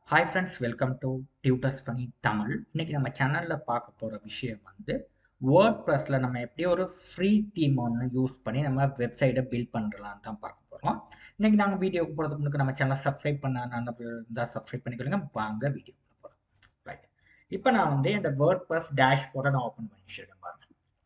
hi friends welcome to tutors funny Tamil இன்னைக்கு நம்ம சேனலில் பார்க்க போகிற விஷயம் வந்து வேர்ட் ப்ரெஸில் நம்ம எப்படி ஒரு ஃப்ரீ தீம் ஒன்று யூஸ் பண்ணி நம்ம வெப்சைட்டை பில்ட் பண்ணலான்னு தான் பார்க்க போகிறோம் இன்னைக்கு நாங்கள் வீடியோக்கு போகிறதுக்கு முன்னாடி நம்ம சேனலை சப்ஸ்கிரைப் பண்ண இருந்தால் சப்ஸ்கிரைப் பண்ணிக்கிறோங்க வாங்க வீடியோ போகிறோம் ரைட் இப்போ நான் வந்து இந்த வேர்ட் ப்ரெஸ் டேஷ்போர்டை நான் ஓப்பன் பண்ணி வச்சிருக்கேன் பாருங்க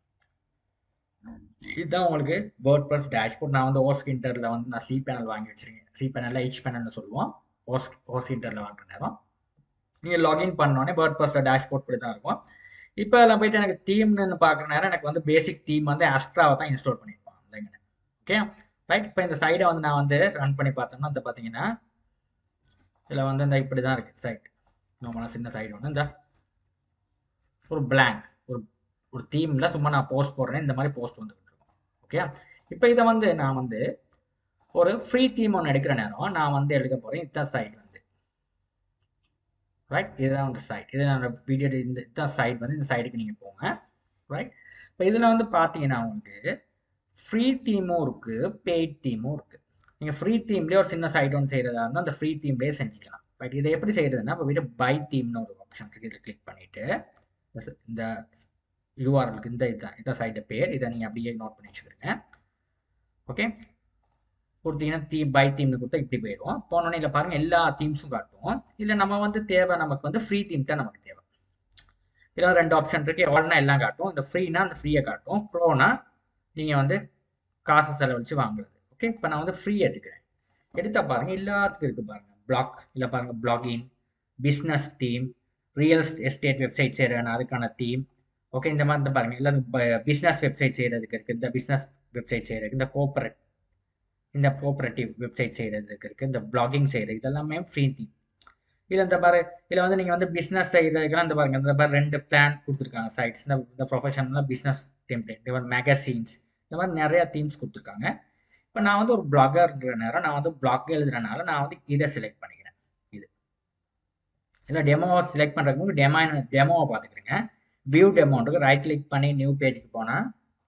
இதுதான் உங்களுக்கு வேர்ட் ப்ரெஸ் டேஷ்போர்ட் நான் வந்து ஓஸ்க் இன்டரில் வந்து நான் சி பேனல் வாங்கி வச்சிருக்கேன் சி பேனலில் ஹெச் பேனல்னு சொல்லுவோம் ஓஸ் ஓஸ் இன்டரில் வாங்குற நேரம் நீங்கள் லாகின் பண்ணோடனே வேர்ட் ப்ரெஸில் டேஷ்போர்ட் இப்படி தான் இருக்கும் இப்போ அதில் போயிட்டு எனக்கு தீம்னு பார்க்குற நேரம் எனக்கு வந்து பேசிக் தீம் வந்து ஆஸ்ட்ராவை தான் இன்ஸ்டால் பண்ணியிருப்பான் அந்தங்க ஓகே ரைட் இப்போ இந்த சைடை வந்து நான் வந்து ரன் பண்ணி பார்த்தோம்னா இந்த பார்த்தீங்கன்னா இதில் வந்து இந்த இப்படி தான் இருக்குது சைட் நார்மலாக சின்ன சைடு ஒன்று இந்த ஒரு பிளாங்க் ஒரு ஒரு தீமில் சும்மா நான் போஸ்ட் போடுறேன் இந்த மாதிரி போஸ்ட் வந்துக்கிட்டு இருக்கும் ஓகே இப்போ இதை வந்து நான் வந்து ஒரு ஃப்ரீ தீம் ஒன்று எடுக்கிற நேரம் நான் வந்து எடுக்க போகிறேன் இதுதான் சைட் வந்து ரைட் இதுதான் வந்து சைட் இது நான் வீடியோ இந்த இதுதான் சைட் வந்து இந்த சைடுக்கு நீங்கள் போங்க ரைட் இப்போ இதில் வந்து பார்த்தீங்கன்னா உங்களுக்கு ஃப்ரீ தீமும் இருக்குது பெய்ட் தீமும் இருக்குது நீங்கள் ஃப்ரீ தீம்லேயே ஒரு சின்ன சைட் ஒன்று செய்கிறதா இருந்தால் அந்த ஃப்ரீ தீம்லேயே செஞ்சுக்கலாம் ரைட் இதை எப்படி செய்கிறதுனா இப்போ வீட்டு பை தீம்னு ஒரு ஆப்ஷன் இருக்குது இதில் கிளிக் பண்ணிவிட்டு இந்த யூஆர்எலுக்கு இந்த இதுதான் இந்த சைட்டு பேர் இதை நீங்கள் அப்படியே நோட் பண்ணி வச்சுக்கிறீங்க ஓகே கொடுத்தீங்கன்னா தீம் பை தீம்னு கொடுத்தா இப்படி போயிடும் போனோன்னே இதில் பாருங்கள் எல்லா தீம்ஸும் காட்டும் இல்லை நம்ம வந்து தேவை நமக்கு வந்து ஃப்ரீ தீம் தான் நமக்கு தேவை இதில் ரெண்டு ஆப்ஷன் இருக்குது ஆல்னா எல்லாம் காட்டும் இந்த ஃப்ரீனா அந்த ஃப்ரீயை காட்டும் ப்ரோனா நீங்கள் வந்து காசு செலவழித்து வாங்குறது ஓகே இப்போ நான் வந்து ஃப்ரீ எடுக்கிறேன் எடுத்தால் பாருங்கள் எல்லாத்துக்கும் இருக்குது பாருங்கள் பிளாக் இல்லை பாருங்கள் blogging business theme real estate website செய்கிறேன் அதுக்கான தீம் ஓகே இந்த மாதிரி பாருங்கள் எல்லாம் பிஸ்னஸ் வெப்சைட் செய்கிறதுக்கு இருக்குது இந்த பிஸ்னஸ் வெப்சைட் செய்கிறதுக்கு இந்த கோஆப்ரேட் இந்த கோஆப்ரேட்டிவ் வெப்சைட் செய்கிறதுக்கு இருக்குது இந்த பிளாகிங் செய்கிறது இதெல்லாமே ஃப்ரீ தீம் இதில் இந்த பாரு இதில் வந்து நீங்கள் வந்து பிஸ்னஸ் செய்கிறதுக்கெல்லாம் இந்த பாருங்க இந்த மாதிரி ரெண்டு பிளான் கொடுத்துருக்காங்க சைட்ஸ் இந்த இந்த ப்ரொஃபஷனலாக பிஸ்னஸ் டெம்ப்ளேட் இந்த மாதிரி மேகசீன்ஸ் இந்த மாதிரி நிறையா தீம்ஸ் கொடுத்துருக்காங்க இப்போ நான் வந்து ஒரு பிளாகர்ன்ற நேரம் நான் வந்து பிளாக் எழுதுறனால நான் வந்து இதை செலக்ட் பண்ணிக்கிறேன் இது இல்லை டெமோவை செலக்ட் பண்ணுறதுக்கு முன்னாடி டெமோ டெமோவை பார்த்துக்கிறேங்க வியூ டெமோன்றது ரைட் கிளிக் பண்ணி நியூ பேஜுக்கு போனால்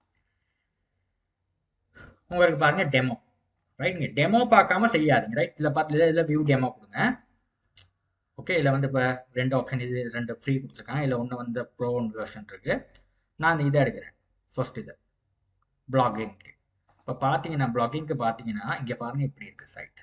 உங்களுக்கு பாருங்க டெமோ ரைட் நீங்கள் டெமோ பார்க்காம செய்யாதீங்க ரைட் இதில் பார்த்து இதில் வியூ டெமோ கொடுங்க ஓகே இதில் வந்து இப்போ ரெண்டு ஆப்ஷன் இது ரெண்டு ஃப்ரீ கொடுத்துருக்காங்க இதில் ஒன்று வந்து ப்ரோ ஒன்று வெர்ஷன் இருக்குது நான் இந்த இதை எடுக்கிறேன் ஃபர்ஸ்ட் இது பிளாகிங்க்கு இப்போ பார்த்தீங்கன்னா பிளாகிங்க்கு பார்த்தீங்கன்னா இங்கே பாருங்கள் இப்படி இருக்குது சைட்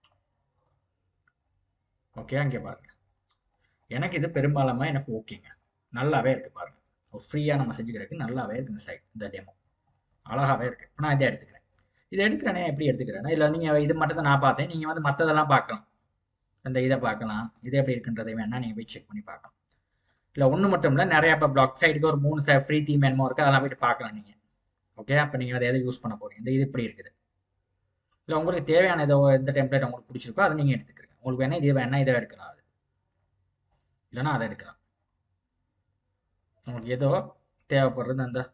ஓகே அங்கே பாருங்கள் எனக்கு இது பெரும்பாலுமே எனக்கு ஓகேங்க நல்லாவே இருக்குது பாருங்கள் ஒரு ஃப்ரீயாக நம்ம செஞ்சுக்கிறதுக்கு நல்லாவே இருக்குது இந்த சைட் இந்த டெமோ அழகாகவே இருக்குது இப்போ நான் இதை எடுத்துக்கிறேன் இதை எடுக்கிறேனே எப்படி எடுத்துக்கிறேன்னா இல்லை நீங்கள் இது மட்டும் தான் நான் பார்த்தேன் நீங்கள் வந்து மற்றதெல்லாம் பார்க்கலாம் அந்த இதை பார்க்கலாம் இது எப்படி இருக்குன்றதை வேணால் நீங்கள் போய் செக் பண்ணி பார்க்கலாம் இல்லை ஒன்று மட்டும் இல்லை நிறையா இப்போ பிளாக் சைடுக்கு ஒரு மூணு சை ஃப்ரீ தீம் என்னமோ இருக்குது அதெல்லாம் போய்ட்டு பார்க்கலாம் நீங்கள் ஓகே அப்போ நீங்கள் அதை எதை யூஸ் பண்ண போகிறீங்க இந்த இது இப்படி இருக்குது இல்லை உங்களுக்கு தேவையான ஏதோ எந்த டெம்ப்ளேட் உங்களுக்கு பிடிச்சிருக்கோ அதை நீங்கள் எடுத்துக்கிறீங்க உங்களுக்கு வேணால் இது வேணால் இதை எடுக்கலாம் அது இல்லைன்னா அதை எடுக்கலாம் உங்களுக்கு ஏதோ தேவைப்படுறது அந்த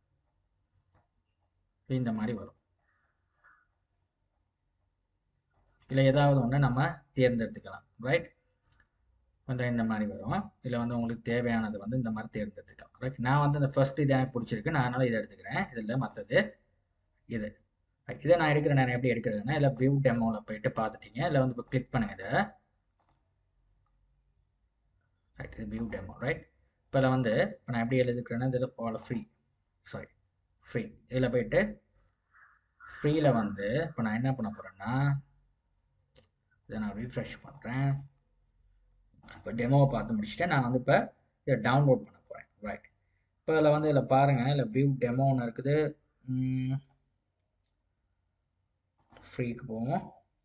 இந்த மாதிரி வரும் இல்லை ஏதாவது ஒன்று நம்ம தேர்ந்தெடுத்துக்கலாம் ரைட் வந்து இந்த மாதிரி வரும் இதில் வந்து உங்களுக்கு தேவையானது வந்து இந்த மாதிரி தேர்ந்தெடுத்துக்கலாம் ரைட் நான் வந்து இந்த ஃபர்ஸ்ட் இது எனக்கு பிடிச்சிருக்கு நான் அதனால் இதை எடுத்துக்கிறேன் இதில் மற்றது இது இதை நான் எடுக்கிற நேரம் எப்படி எடுக்கிறதுனா இதில் வியூ டெமோவில் போயிட்டு பார்த்துட்டீங்க இதில் வந்து இப்போ கிளிக் பண்ணுங்க இதை ரைட் இது வியூ டெமோ ரைட் இப்போ இதில் வந்து இப்போ நான் எப்படி எழுதுக்கிறேன்னா இதில் போல ஃப்ரீ சாரி ஃப்ரீ இதில் போயிட்டு ஃப்ரீயில் வந்து இப்போ நான் என்ன பண்ண போகிறேன்னா இதை நான் ரீஃப்ரெஷ் பண்ணுறேன் இப்போ டெமோவை பார்த்து முடிச்சுட்டு நான் வந்து இப்போ இதை டவுன்லோட் பண்ண போகிறேன் ரைட் இப்போ இதில் வந்து இதில் பாருங்கள் இல்லை வியூ டெமோ ஒன்று இருக்குது ஃப்ரீக்கு போவோம்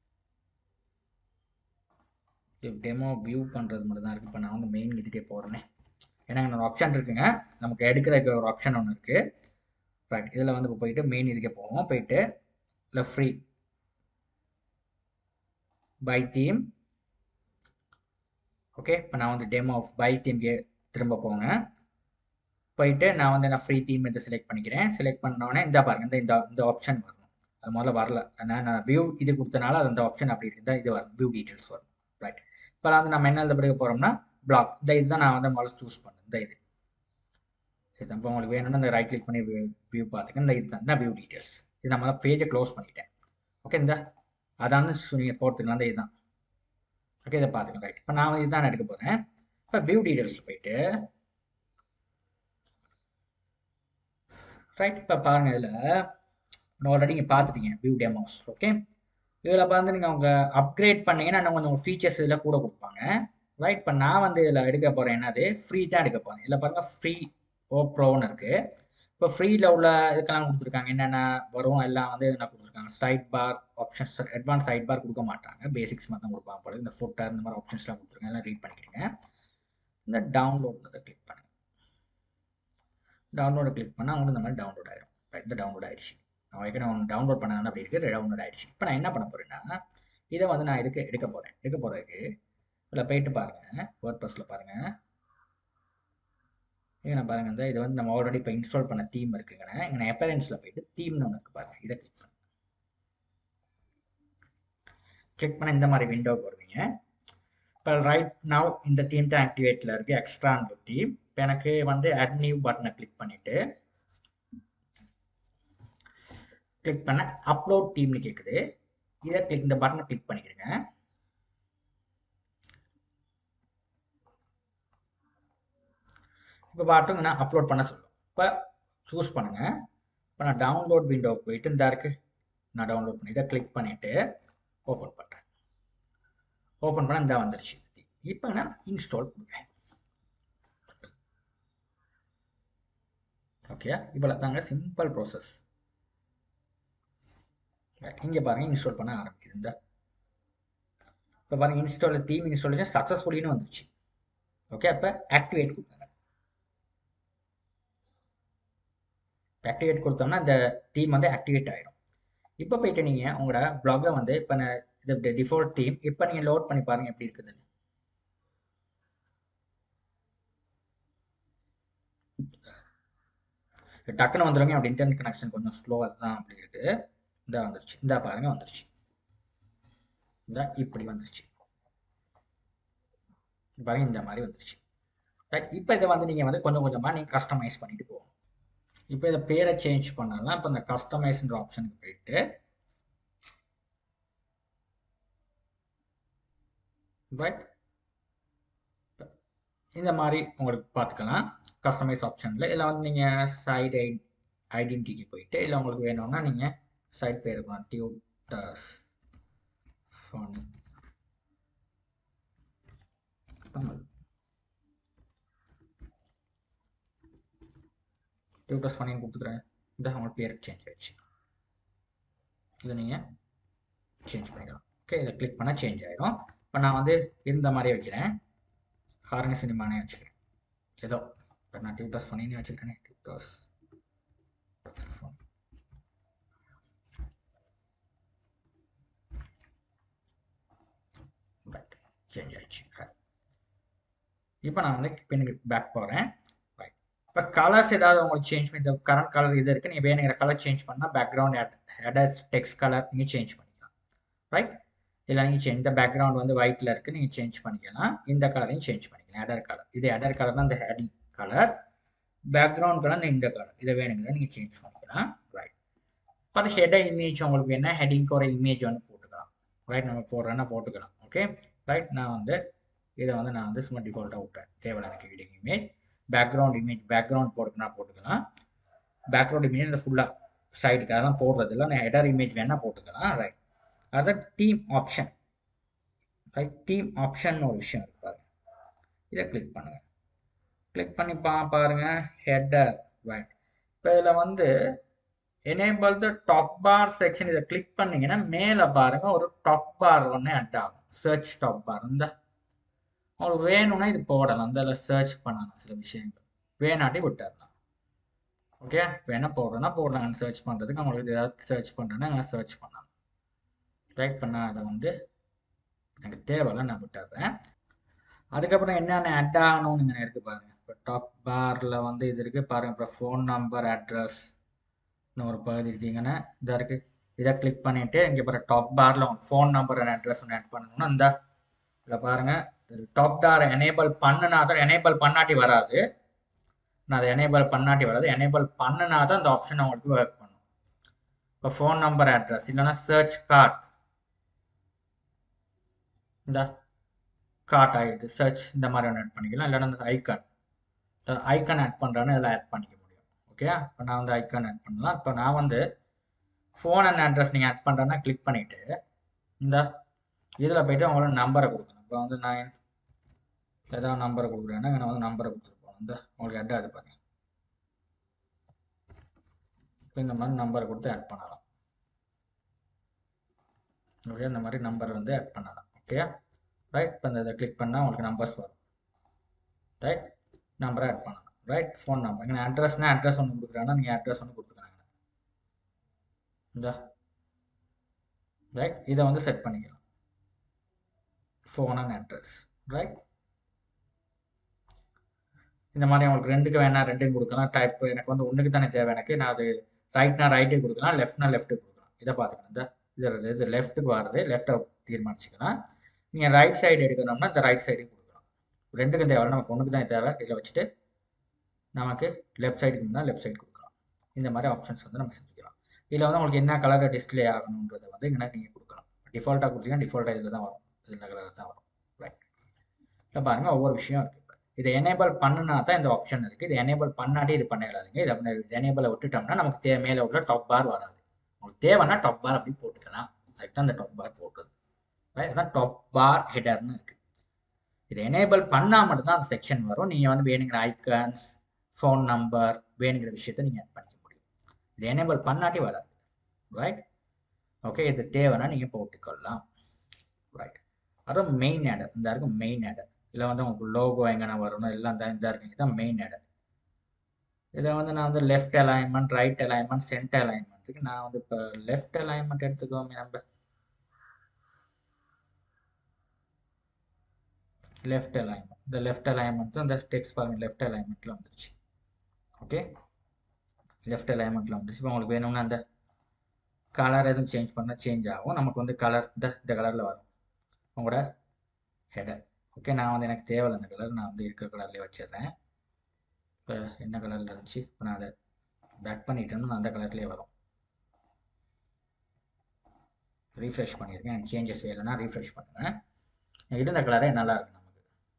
டெமோ வியூ பண்ணுறது மட்டும் தான் இருக்குது இப்போ நான் வந்து மெயின் இதுக்கே போகிறேனே ஏன்னா ஒரு ஆப்ஷன் இருக்குங்க நமக்கு எடுக்கிறதுக்கு ஒரு ஆப்ஷன் ஒன்று இருக்குது ரைட் இதில் வந்து இப்போ போயிட்டு மெயின் இதுக்கே போவோம் போயிட்டு இல்லை ஃப்ரீ பை தீம் ஓகே இப்போ நான் வந்து டெமோ ஆஃப் பை தீம்க்கு திரும்ப போங்க போயிட்டு நான் வந்து நான் ஃப்ரீ தீம் என்று செலக்ட் பண்ணிக்கிறேன் செலக்ட் பண்ணோடனே இந்த பாருங்க இந்த இந்த இந்த ஆப்ஷன் வரும் அது முதல்ல வரல அதனால் நான் வியூ இது கொடுத்தனால அது அந்த ஆப்ஷன் அப்படி இருந்தால் இது வரும் வியூ டீட்டெயில்ஸ் வரும் ரைட் இப்போ வந்து நம்ம என்ன எழுத பிறகு போகிறோம்னா பிளாக் இந்த இதுதான் நான் வந்து முதல்ல சூஸ் பண்ணேன் இந்த இது இது இப்போ உங்களுக்கு வேணும்னா இந்த ரைட் கிளிக் பண்ணி வியூ பார்த்துக்க இந்த இதுதான் இந்த வியூ டீட்டெயில்ஸ் இது நம்ம பேஜை க்ளோஸ் பண்ணிட்டேன் ஓகே இந்த அதான் நீங்கள் போட்டுக்கலாம் அந்த இதுதான் ஓகே இதை பார்த்துக்கலாம் ரைட் இப்போ நான் வந்து இதுதான் எடுக்க போகிறேன் இப்போ வியூ டீடைல்ஸில் போயிட்டு ரைட் இப்போ பாருங்கள் இதில் ஆல்ரெடி நீங்கள் பார்த்துட்டீங்க வியூ டெமோஸ் ஓகே இதில் பார்த்து நீங்கள் அவங்க அப்கிரேட் பண்ணீங்கன்னா இன்னும் கொஞ்சம் ஃபீச்சர்ஸ் இதில் கூட கொடுப்பாங்க ரைட் இப்போ நான் வந்து இதில் எடுக்க போகிறேன் என்னது ஃப்ரீ தான் எடுக்க போகிறேன் இதில் பாருங்கள் ஃப்ரீ ஓ ப்ரோன்னு இருக்குது இப்போ ஃப்ரீயில் உள்ள இதுக்கெல்லாம் கொடுத்துருக்காங்க என்னென்ன வரும் எல்லாம் வந்து என்ன கொடுத்துருக்காங்க side bar options advance side bar கொடுக்க மாட்டாங்க பேசிக்ஸ் மட்டும் தான் கொடுப்பாங்க போல இந்த ஃபுட்டர் இந்த மாதிரி ஆப்ஷன்ஸ்லாம் கொடுத்துருக்காங்க எல்லாம் ரீட் பண்ணிக்கிறீங்க இந்த டவுன்லோட் அதை கிளிக் பண்ணுங்க டவுன்லோடை கிளிக் பண்ணால் உங்களுக்கு இந்த மாதிரி டவுன்லோட் ஆயிரும் ரைட் இந்த டவுன்லோட் ஆயிடுச்சு நான் ஏற்கனவே ஒன்று டவுன்லோட் பண்ணாங்க அப்படி இருக்குது டவுன்லோட் ஆயிடுச்சு இப்போ நான் என்ன பண்ண போகிறேன்னா இதை வந்து நான் எடுக்க எடுக்க போகிறேன் எடுக்க போகிறதுக்கு இதில் போயிட்டு பாருங்கள் வேர்ட் ப்ளஸில் பாருங்கள் இங்கே நான் பாருங்கள் இந்த இது வந்து நம்ம ஆல்ரெடி இப்போ இன்ஸ்டால் பண்ண தீம் இருக்குங்கண்ணே இங்கே நான் எப்பரன்ஸில் போயிட்டு தீம்னு ஒன்று இருக்கு பாருங்கள் இதை கிளிக் பண்ண கிளிக் பண்ண இந்த மாதிரி விண்டோவுக்கு வருவீங்க இப்போ ரைட் நவ் இந்த தீம் தான் ஆக்டிவேட்டில் இருக்குது எக்ஸ்ட்ரான்ற தீம் இப்போ எனக்கு வந்து அட் நியூ பட்டனை கிளிக் பண்ணிவிட்டு கிளிக் பண்ண அப்லோட் டீம்னு கேட்குது இதை கிளிக் இந்த பட்டனை கிளிக் பண்ணிக்கிறேங்க இப்போ பாட்டும் நான் அப்லோட் பண்ண சொல்லுவோம் இப்போ சூஸ் பண்ணுங்கள் இப்போ நான் டவுன்லோட் விண்டோவுக்கு போயிட்டு இந்த இருக்கு நான் டவுன்லோட் பண்ணி இதை கிளிக் பண்ணிவிட்டு ஓப்பன் பண்ணுறேன் ஓப்பன் பண்ண இந்த வந்துருச்சு இப்போ நான் இன்ஸ்டால் பண்ணுறேன் ஓகே இவ்வளோ தாங்க சிம்பிள் ப்ராசஸ் இங்கே பாருங்கள் இன்ஸ்டால் பண்ண ஆரம்பிக்குது இந்த இப்போ பாருங்கள் இன்ஸ்டால் தீம் இன்ஸ்டாலேஷன் சக்ஸஸ்ஃபுல்லின்னு வந்துருச்சு ஓகே அப்போ ஆக்டிவேட் கொடுத்தாங்க ஆக்டிவேட் கொடுத்தோம்னா இந்த தீம் வந்து ஆக்டிவேட் ஆகிடும் இப்போ போயிட்டு நீங்கள் உங்களோட ப்ளாகை வந்து இப்போ நான் இது டிஃபால்ட் தீம் இப்போ நீங்கள் லோட் பண்ணி பாருங்கள் எப்படி இருக்குதுன்னு டக்குன்னு வந்துடுங்க அப்படி இன்டர்நெட் கனெக்ஷன் கொஞ்சம் ஸ்லோவாக தான் அப்படி இருக்கு இந்த வந்துருச்சு இந்த பாருங்க வந்துருச்சு இந்த இப்படி வந்துருச்சு பாருங்க இந்த மாதிரி வந்துருச்சு ரைட் இப்போ இதை வந்து நீங்கள் வந்து கொஞ்சம் கொஞ்சமாக நீங்கள் கஸ்டமைஸ் பண்ணிட்டு போகணும் இப்போ இதை பேரை சேஞ்ச் பண்ணலாம் இப்போ இந்த கஸ்டமைஸ்ன்ற ஆப்ஷனுக்கு போயிட்டு ரைட் இந்த மாதிரி உங்களுக்கு பார்த்துக்கலாம் கஸ்டமைஸ் ஆப்ஷனில் இதில் வந்து நீங்கள் சைட் ஐ ஐடென்டிட்டிக்கு போயிட்டு இல்லை உங்களுக்கு வேணும்னா நீங்கள் சைட் பேர் இருக்கலாம் டியூட்டர்ஸ் ஃபன் தமிழ் டியூட்டர்ஸ் ஃபனின்னு கொடுத்துக்கிறேன் இந்த அவங்க பேர் சேஞ்ச் ஆயிடுச்சு இதை நீங்கள் சேஞ்ச் பண்ணிக்கலாம் ஓகே இதை கிளிக் பண்ணால் சேஞ்ச் ஆகிடும் இப்போ நான் வந்து இந்த மாதிரியே வைக்கிறேன் ஹார்னி சினிமானே வச்சுக்கிறேன் ஏதோ இப்போ நான் டியூட்டர்ஸ் ஃபனின்னு வச்சுருக்கேனே டியூட்டர்ஸ் ரைட் சேஞ்ச் ஆயிடுச்சு இப்போ நான் வந்து பின்னுக்கு பேக் போகிறேன் ரைட் இப்போ கலர்ஸ் ஏதாவது உங்களுக்கு சேஞ்ச் பண்ணி இந்த கரண்ட் கலர் இது இருக்குது நீங்கள் வேணுங்கிற கலர் சேஞ்ச் பண்ணால் பேக்ரவுண்ட் ஹெடர் டெக்ஸ்ட் கலர் நீங்கள் சேஞ்ச் பண்ணிக்கலாம் ரைட் இல்லை நீங்கள் சேஞ்ச் இந்த பேக்ரவுண்ட் வந்து ஒயிட்டில் இருக்குது நீங்கள் சேஞ்ச் பண்ணிக்கலாம் இந்த கலரையும் சேஞ்ச் பண்ணிக்கலாம் ஹெடர் கலர் இது ஹெடர் கலர் தான் இந்த ஹெடிங் கலர் பேக்ரவுண்ட் கலர் இந்த கலர் இதை வேணுங்கிறத நீங்கள் சேஞ்ச் பண்ணிக்கலாம் ரைட் இப்போ அது ஹெடர் இமேஜ் உங்களுக்கு என்ன ஹெடிங்க்கு ஒரு இமேஜ் வந்து போட்டுக்கலாம் ரைட் நம்ம போடுறேன்னா போட்டுக்கலாம் ஓகே ரைட் நான் வந்து இதை வந்து நான் வந்து சும்மா டிஃபால்ட்டாக விட்டேன் தேவையில்ல எனக்கு heading image background image background போட்டுக்கனா போட்டுக்கலாம் பேக்ரவுண்ட் இமேஜ் இந்த ஃபுல்லாக சைடுக்கு அதெல்லாம் போடுறது இல்லை நான் ஹெடர் இமேஜ் வேணால் போட்டுக்கலாம் ரைட் அதான் theme option right theme option ஒரு விஷயம் இருக்கு பாருங்க இதை கிளிக் பண்ணுங்கள் கிளிக் பண்ணி பா பாருங்க ஹெட்டர் ரைட் இப்போ இதில் வந்து enable the top bar section இதை கிளிக் பண்ணீங்கன்னா மேலே பாருங்க ஒரு டாப் பார் ஒன்று அட் ஆகும் சர்ச் டாப் பார் இந்த உங்களுக்கு வேணும்னா இது போடலாம் அந்த சர்ச் பண்ணலாம் சில விஷயங்கள் வேணாட்டி விட்டுடலாம் ஓகே வேணா போடுறேன்னா போடலாம் சர்ச் பண்ணுறதுக்கு உங்களுக்கு ஏதாவது சர்ச் பண்ணுறேன்னா சர்ச் பண்ணலாம் ரைட் பண்ண அதை வந்து எனக்கு தேவையில்ல நான் விட்டுறேன் அதுக்கப்புறம் என்னென்ன அட் ஆகணும்னு இங்கே இருக்குது பாருங்கள் இப்போ டாப் பாரில் வந்து இது இருக்குது பாருங்கள் அப்புறம் ஃபோன் நம்பர் அட்ரஸ் ஒரு பகுதி இருக்கீங்கன்னா இதாக இருக்குது இதை கிளிக் பண்ணிவிட்டு இங்கே பாரு டாப் பாரில் ஃபோன் நம்பர் அண்ட் அட்ரஸ் ஒன்று ஆட் பண்ணணும்னா இந்த இதில் பாருங்கள் டாப் டார் எனேபிள் பண்ணுனா தான் எனேபிள் பண்ணாட்டி வராது நான் அதை எனேபிள் பண்ணாட்டி வராது எனேபிள் பண்ணுனா தான் அந்த ஆப்ஷன் உங்களுக்கு ஒர்க் பண்ணும் இப்போ ஃபோன் நம்பர் அட்ரஸ் இல்லைன்னா சர்ச் கார்ட் இந்த கார்ட் ஆகிடுது சர்ச் இந்த மாதிரி ஒன்று ஆட் பண்ணிக்கலாம் இல்லைன்னா அந்த ஐக்கான் ஐக்கான் ஆட் பண்ணுறான்னு இதில் ஆட் பண்ணிக்க முடியும் ஓகே இப்போ நான் வந்து ஐக்கான் ஆட் பண்ணலாம் இப்போ நான் வந்து ஃபோன் அண்ட் அட்ரஸ் நீங்கள் ஆட் பண்ணுறேன்னா கிளிக் பண்ணிவிட்டு இந்த இதில் போயிட்டு அவங்களோட நம்பரை கொடுக்கணும் இப்போ வந்து நான் ஏதாவது நம்பரை கொடுக்குறேன்னா நான் வந்து நம்பரை கொடுத்துருப்போம் இந்த உங்களுக்கு அட்ரஸ் அது பாருங்க இப்போ இந்த மாதிரி நம்பரை கொடுத்து ஆட் பண்ணலாம் ஓகே இந்த மாதிரி நம்பர் வந்து ஆட் பண்ணலாம் ஓகே ரைட் இப்போ இந்த இதை கிளிக் பண்ணால் உங்களுக்கு நம்பர்ஸ் வரும் ரைட் நம்பரை ஆட் பண்ணலாம் ரைட் ஃபோன் நம்பர் இங்கே அட்ரஸ்னால் அட்ரஸ் ஒன்று கொடுக்குறாங்கன்னா நீங்கள் அட்ரஸ் ஒன்று கொடுத்துக்கிறாங்க இந்த ரைட் இதை வந்து செட் பண்ணிக்கலாம் ஃபோன் அண்ட் அட்ரஸ் ரைட் இந்த மாதிரி உங்களுக்கு ரெண்டுக்கு வேணா ரெண்டுக்கும் கொடுக்கலாம் டைப் எனக்கு வந்து ஒன்றுக்கு தானே தேவை எனக்கு நான் அது ரைட்னா ரைட்டுக்கு கொடுக்கலாம் லெஃப்ட்னா லெஃப்ட்டுக்கு கொடுக்கலாம் இதை பார்த்துக்கணும் இந்த இது இது லெஃப்ட்டுக்கு வர்றது லெஃப்ட்டை தீர்மானிச்சுக்கலாம் நீங்கள் ரைட் சைடு எடுக்கணும்னா இந்த ரைட் சைடுக்கு கொடுக்கலாம் ரெண்டுக்கும் தேவை நமக்கு ஒன்றுக்கு தான் தேவை இதில் வச்சுட்டு நமக்கு லெஃப்ட் சைடுக்கு இருந்தால் லெஃப்ட் சைடு கொடுக்கலாம் இந்த மாதிரி ஆப்ஷன்ஸ் வந்து நம்ம செஞ்சுக்கலாம் இதில் வந்து உங்களுக்கு என்ன கலரில் டிஸ்பிளே ஆகணுன்றதை வந்து இங்கே நீங்கள் கொடுக்கலாம் டிஃபால்ட்டாக கொடுத்தீங்கன்னா டிஃபால்ட்டாக இதில் தான் வரும் இதில் கலரில் தான் வரும் ரைட் இல்லை பாருங்கள் ஒவ்வொரு விஷயம் இருக்குது இப்போ இதை எனேபிள் பண்ணுனா தான் இந்த ஆப்ஷன் இருக்குது இது எனேபிள் பண்ணாட்டி இது பண்ணிடாதீங்க இதை எனேபிளை விட்டுட்டோம்னா நமக்கு தே மேலே உள்ள டாப் பார் வராது உங்களுக்கு தேவைன்னா டாப் பார் அப்படி போட்டுக்கலாம் அதுக்கு தான் இந்த டாப் பார் போட்டுறது ரைட் அதான் டாப் பார் ஹெடர்னு இருக்குது இதை எனேபிள் பண்ணால் மட்டும்தான் அந்த செக்ஷன் வரும் நீங்கள் வந்து வேணுங்கிற ஐக்கன்ஸ் ஃபோன் நம்பர் வேணுங்கிற விஷயத்தை நீங்கள் ஆட் பண்ணிக்க முடியும் இது எனேபிள் பண்ணாட்டி வராது ரைட் ஓகே இது தேவைன்னா நீங்கள் போட்டுக்கொள்ளலாம் ரைட் அதான் மெயின் ஆடர் இந்த இருக்கும் மெயின் ஆடர் இதில் வந்து உங்களுக்கு லோகோ எங்கன்னா வரணும் எல்லாம் தான் இந்த இருக்குங்க தான் மெயின் ஆடர் இதை வந்து நான் வந்து left alignment right alignment centre அலைன்மெண்ட்டுக்கு நான் வந்து இப்போ லெஃப்ட் அலைன்மெண்ட் எடுத்துக்கோமே நம்ம லெஃப்ட் அலைன்மெண்ட் இந்த லெஃப்ட் அலைன்மெண்ட் தான் இந்த டெக்ஸ்ட் பாருங்க லெஃப்ட் அலைன்மெண்ட்டில் வந்துருச்சு ஓகே லெஃப்ட் அலைன்மெண்ட்டில் வந்துருச்சு இப்போ உங்களுக்கு வேணும்னா அந்த கலர் எதுவும் சேஞ்ச் பண்ணால் சேஞ்ச் ஆகும் நமக்கு வந்து கலர் இந்த இந்த கலரில் வரும் உங்களோட ஹெடர் ஓகே நான் வந்து எனக்கு தேவையில்லை அந்த கலர் நான் வந்து இருக்கிற கலர்லேயே வச்சிடுறேன் இப்போ என்ன கலரில் இருந்துச்சு இப்போ நான் அதை பேக் பண்ணிட்டேன்னா அந்த கலர்லேயே வரும் ரீஃப்ரெஷ் பண்ணியிருக்கேன் எனக்கு சேஞ்சஸ் வேலைன்னா ரீஃப்ரெஷ் பண்ணுவேன் இருந்த கலரே நல்லா இருக்கு நமக்கு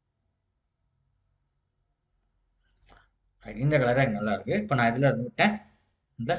இந்த கலரே நல்லா இருக்கு இப்போ நான் இதில் இருந்து விட்டேன் இந்த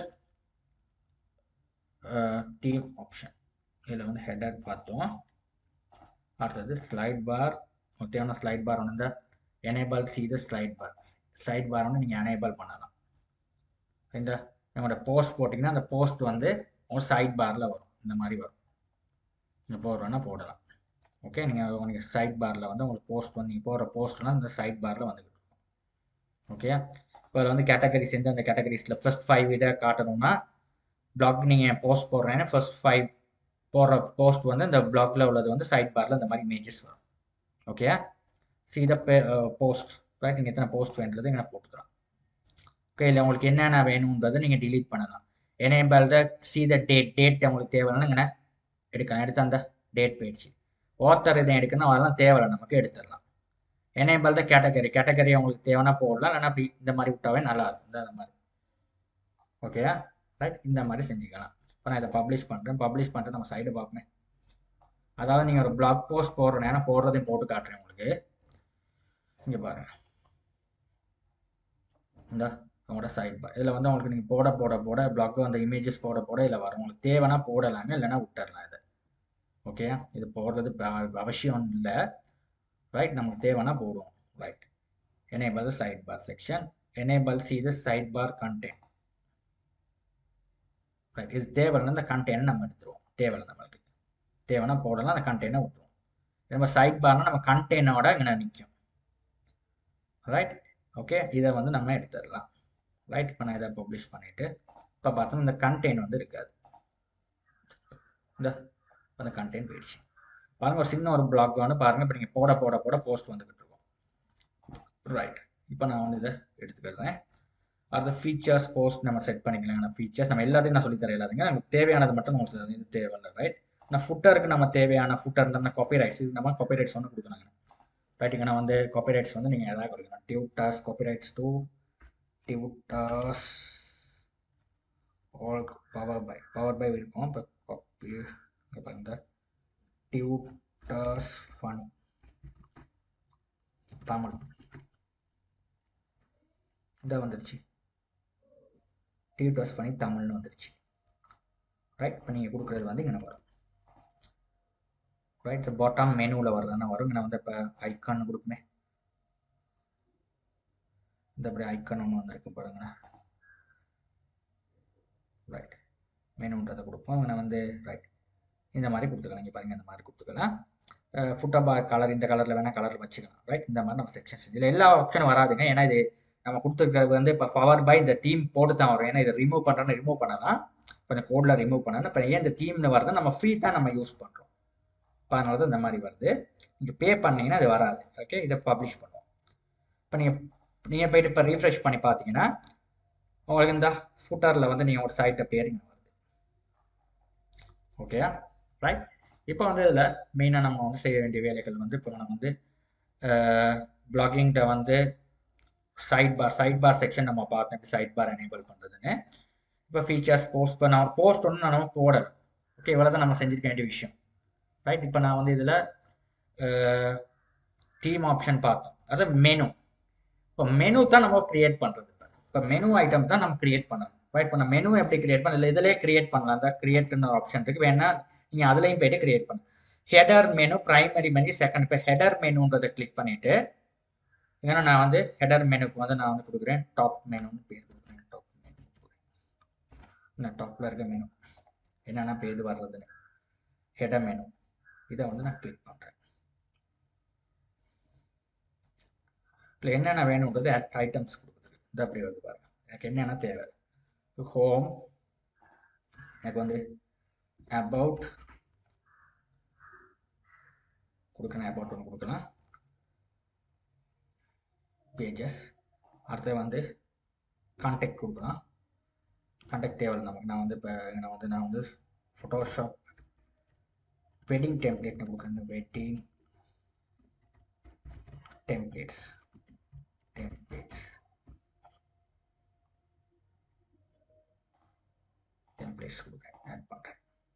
டீம் ஆப்ஷன் இதில் வந்து ஹெடர் பார்த்தோம் அடுத்தது ஸ்லைட் பார் தேவையான ஸ்லைட் பார் ஒன்று இந்த enable see the slide bar slide bar வந்து நீங்கள் எனேபிள் பண்ணலாம் இந்த நம்மளோட போஸ்ட் போட்டிங்கன்னா அந்த போஸ்ட் வந்து ஒரு சைட் பாரில் வரும் இந்த மாதிரி வரும் நீங்கள் போடுறோன்னா போடலாம் ஓகே நீங்கள் உங்களுக்கு சைட் பாரில் வந்து உங்களுக்கு போஸ்ட் வந்து நீங்கள் போடுற போஸ்ட்லாம் இந்த சைட் பாரில் வந்துக்கிட்டு இருக்கும் ஓகே இப்போ வந்து கேட்டகரிஸ் எந்த அந்த கேட்டகரிஸில் ஃபர்ஸ்ட் ஃபைவ் இதை காட்டணும்னா பிளாக் நீங்கள் போஸ்ட் போடுறேன்னா ஃபர்ஸ்ட் ஃபைவ் போடுற போஸ்ட் வந்து இந்த பிளாக்ல உள்ளது வந்து சைட் பாரில் இந்த மாதிரி இமேஜஸ் வரும் okay see the post right நீங்கள் எத்தனை போஸ்ட் வேண்டது இங்கே போட்டுக்கலாம் ஓகே இல்லை உங்களுக்கு என்னென்ன வேணுன்றதை நீங்கள் டிலீட் பண்ணலாம் enable the see the date date உங்களுக்கு தேவைன்னா இங்கே எடுக்கலாம் எடுத்து அந்த டேட் போயிடுச்சு ஓத்தர் இதை எடுக்கணும் அதெல்லாம் தேவையில்லை நமக்கு எடுத்துடலாம் எனேபிள் த கேட்டகரி கேட்டகரி உங்களுக்கு தேவைன்னா போடலாம் இல்லைன்னா அப்படி இந்த மாதிரி விட்டாவே நல்லா இருக்கும் இந்த மாதிரி ஓகே ரைட் இந்த மாதிரி செஞ்சுக்கலாம் இப்போ நான் இதை பப்ளிஷ் பண்ணுறேன் பப்ளிஷ் பண்ணிட்டு நம்ம சைடு பார்ப்பேன் அதாவது நீங்கள் ஒரு பிளாக் போஸ்ட் போடுற நேரம் போடுறதையும் போட்டு காட்டுறேன் உங்களுக்கு இங்கே பாருங்கள் இந்த உங்களோட சைட் பார் இதில் வந்து உங்களுக்கு நீங்கள் போட போட போட பிளாக் அந்த இமேஜஸ் போட போட இதில் வரும் உங்களுக்கு தேவைன்னா போடலாங்க இல்லைன்னா விட்டுறலாம் இதை ஓகே இது போடுறது அவசியம் இல்லை ரைட் நமக்கு தேவைன்னா போடுவோம் right enable the side bar section enable see the side bar content right இது தேவையில்லை இந்த கண்டெய்னை நம்ம எடுத்துருவோம் தேவையில்லை நம்மளுக்கு தேவைன்னா போடலாம் அந்த கண்டெய்னை விட்டுருவோம் நம்ம சைட் பார்னா நம்ம கண்டெய்னோட இங்கே நிற்கும் ரைட் ஓகே இதை வந்து நம்ம எடுத்துடலாம் ரைட் இப்போ நான் இதை பப்ளிஷ் பண்ணிவிட்டு இப்போ பார்த்தோம்னா இந்த கண்டெய்ன் வந்து இருக்காது இந்த அந்த கண்டெய்ன் போயிடுச்சு பாருங்கள் ஒரு சின்ன ஒரு பிளாக் வந்து பாருங்கள் இப்போ நீங்கள் போட போட போட போஸ்ட் வந்துக்கிட்டு இருக்கும் ரைட் இப்போ நான் வந்து இதை எடுத்துக்கிறேன் அடுத்த ஃபீச்சர்ஸ் போஸ்ட் நம்ம செட் பண்ணிக்கலாம் ஃபீச்சர்ஸ் நம்ம எல்லாத்தையும் நான் சொல்லித்தர இல்லாதுங்க நமக்கு தேவையானது மட்டும் நம்ம இது தேவையில்லை ரைட் நான் ஃபுட்டருக்கு நம்ம தேவையான ஃபுட்டர் இருந்தால் காப்பி ரைட்ஸ் இது நம்ம காப்பி ரைட்ஸ் ஒன்று கொடுக்கலாங்க ரைட்டுங்க நான் வந்து காப்பி ரைட்ஸ் வந்து நீங்கள் எதாவது கொடுக்கலாம் tutors copyrights to tutors all power by power by இருக்கும் இப்போ காப்பி பாருங்க டியூட்டாஸ் ஃபன் தமிழ் இதை வந்துருச்சு டியூட்டர்ஸ் பண்ணி தமிழ்னு வந்துருச்சு ரைட் இப்போ நீங்கள் கொடுக்குறது வந்து இங்கே வரும் ரைட் பாட்டம் மெனுவில் வருதுன்னா வரும் இங்கே வந்து இப்போ ஐக்கான் கொடுக்குமே இந்த அப்படி ஐக்கான் ஒன்று வந்திருக்கு பாருங்க ரைட் மெனுன்றதை கொடுப்போம் இங்கே வந்து ரைட் இந்த மாதிரி கொடுத்துக்கலாம் இங்கே பாருங்கள் இந்த மாதிரி கொடுத்துக்கலாம் ஃபுட்டர் பார் கலர் இந்த கலரில் வேணால் கலர் வச்சுக்கலாம் ரைட் இந்த மாதிரி நம்ம செக்ஷன்ஸ் இதில் எல்லா ஆப்ஷனும் வராதுங்க ஏன்னா இது நம்ம கொடுத்துருக்கிறது வந்து இப்போ பவர் பை இந்த தீம் போட்டு தான் வரும் ஏன்னா இதை ரிமூவ் பண்ணுறோன்னு ரிமூவ் பண்ணலாம் கொஞ்சம் கோடில் ரிமூவ் பண்ணணும் இப்போ ஏன் இந்த தீம்னு வருது நம்ம ஃப்ரீ தான் நம்ம யூஸ் பண்ணுறோம் இப்போ அதனால தான் இந்த மாதிரி வருது நீங்கள் பே பண்ணீங்கன்னா அது வராது ஓகே இதை பப்ளிஷ் பண்ணுவோம் இப்போ நீங்கள் நீங்கள் போயிட்டு இப்போ ரீஃப்ரெஷ் பண்ணி பார்த்தீங்கன்னா உங்களுக்கு இந்த ஃபுட்டரில் வந்து நீங்கள் ஒரு சைட்டை பேருங்க வருது ஓகேயா ரைட் இப்போ வந்து இதில் மெயினாக நம்ம வந்து செய்ய வேண்டிய வேலைகள் வந்து இப்போ நம்ம வந்து பிளாகிங்கிட்ட வந்து side bar side bar section நம்ம பார்த்தோம் சைட் பார் எனேபிள் பண்ணுறதுன்னு இப்போ ஃபீச்சர்ஸ் போஸ்ட் இப்போ நான் ஒரு போஸ்ட் ஒன்று நம்ம போடலை ஓகே இவ்வளோ தான் நம்ம செஞ்சிருக்க வேண்டிய விஷயம் ரைட் இப்போ நான் வந்து இதில் டீம் ஆப்ஷன் பார்த்தோம் அதாவது மெனு இப்போ மெனு தான் நம்ம கிரியேட் பண்ணுறது இப்போ மெனு ஐட்டம் தான் நம்ம கிரியேட் பண்ணணும் ரைட் இப்போ நான் மெனு எப்படி கிரியேட் பண்ணல இதிலே கிரியேட் பண்ணலாம் அந்த கிரியேட்னு ஒரு ஆப்ஷன் இருக்குது வேணா நீங்கள் அதுலேயும் போயிட்டு கிரியேட் பண்ணலாம் header menu primary menu second இப்போ ஹெடர் மெனுன்றதை கிளிக் பண்ணிவிட்டு ஏன்னா நான் வந்து ஹெடர் மெனுக்கு வந்து நான் வந்து கொடுக்குறேன் டாப் மெனுன்னு பேர் கொடுக்குறேன் டாப் மெனு நான் டாப்பில் இருக்க மெனு என்னென்ன பேர் வர்றதுன்னு ஹெடர் மெனு இதை வந்து நான் கிளிக் பண்ணுறேன் இல்லை என்னென்ன வேணுன்றது ஐட்டம்ஸ் கொடுக்குறது இது அப்படி வந்து பாருங்க எனக்கு என்னென்ன தேவை ஹோம் எனக்கு வந்து அபவுட் கொடுக்கணும் அபவுட் ஒன்று கொடுக்கலாம் பேஜஸ் அடுத்து வந்து கான்டாக்ட் கொடுக்கலாம் கான்டாக்ட் தேவை நமக்கு நான் வந்து இப்போ நான் வந்து நான் வந்து ஃபோட்டோஷாப் வெட்டிங் டெம்ப்ளேட்னு கொடுக்குறேன் வெட்டிங் டெம்ப்ளேட்ஸ் டெம்ப்ளேட்ஸ் டெம்ப்ளேட்ஸ் கொடுக்குறேன் ஆட் பண்ணுறேன்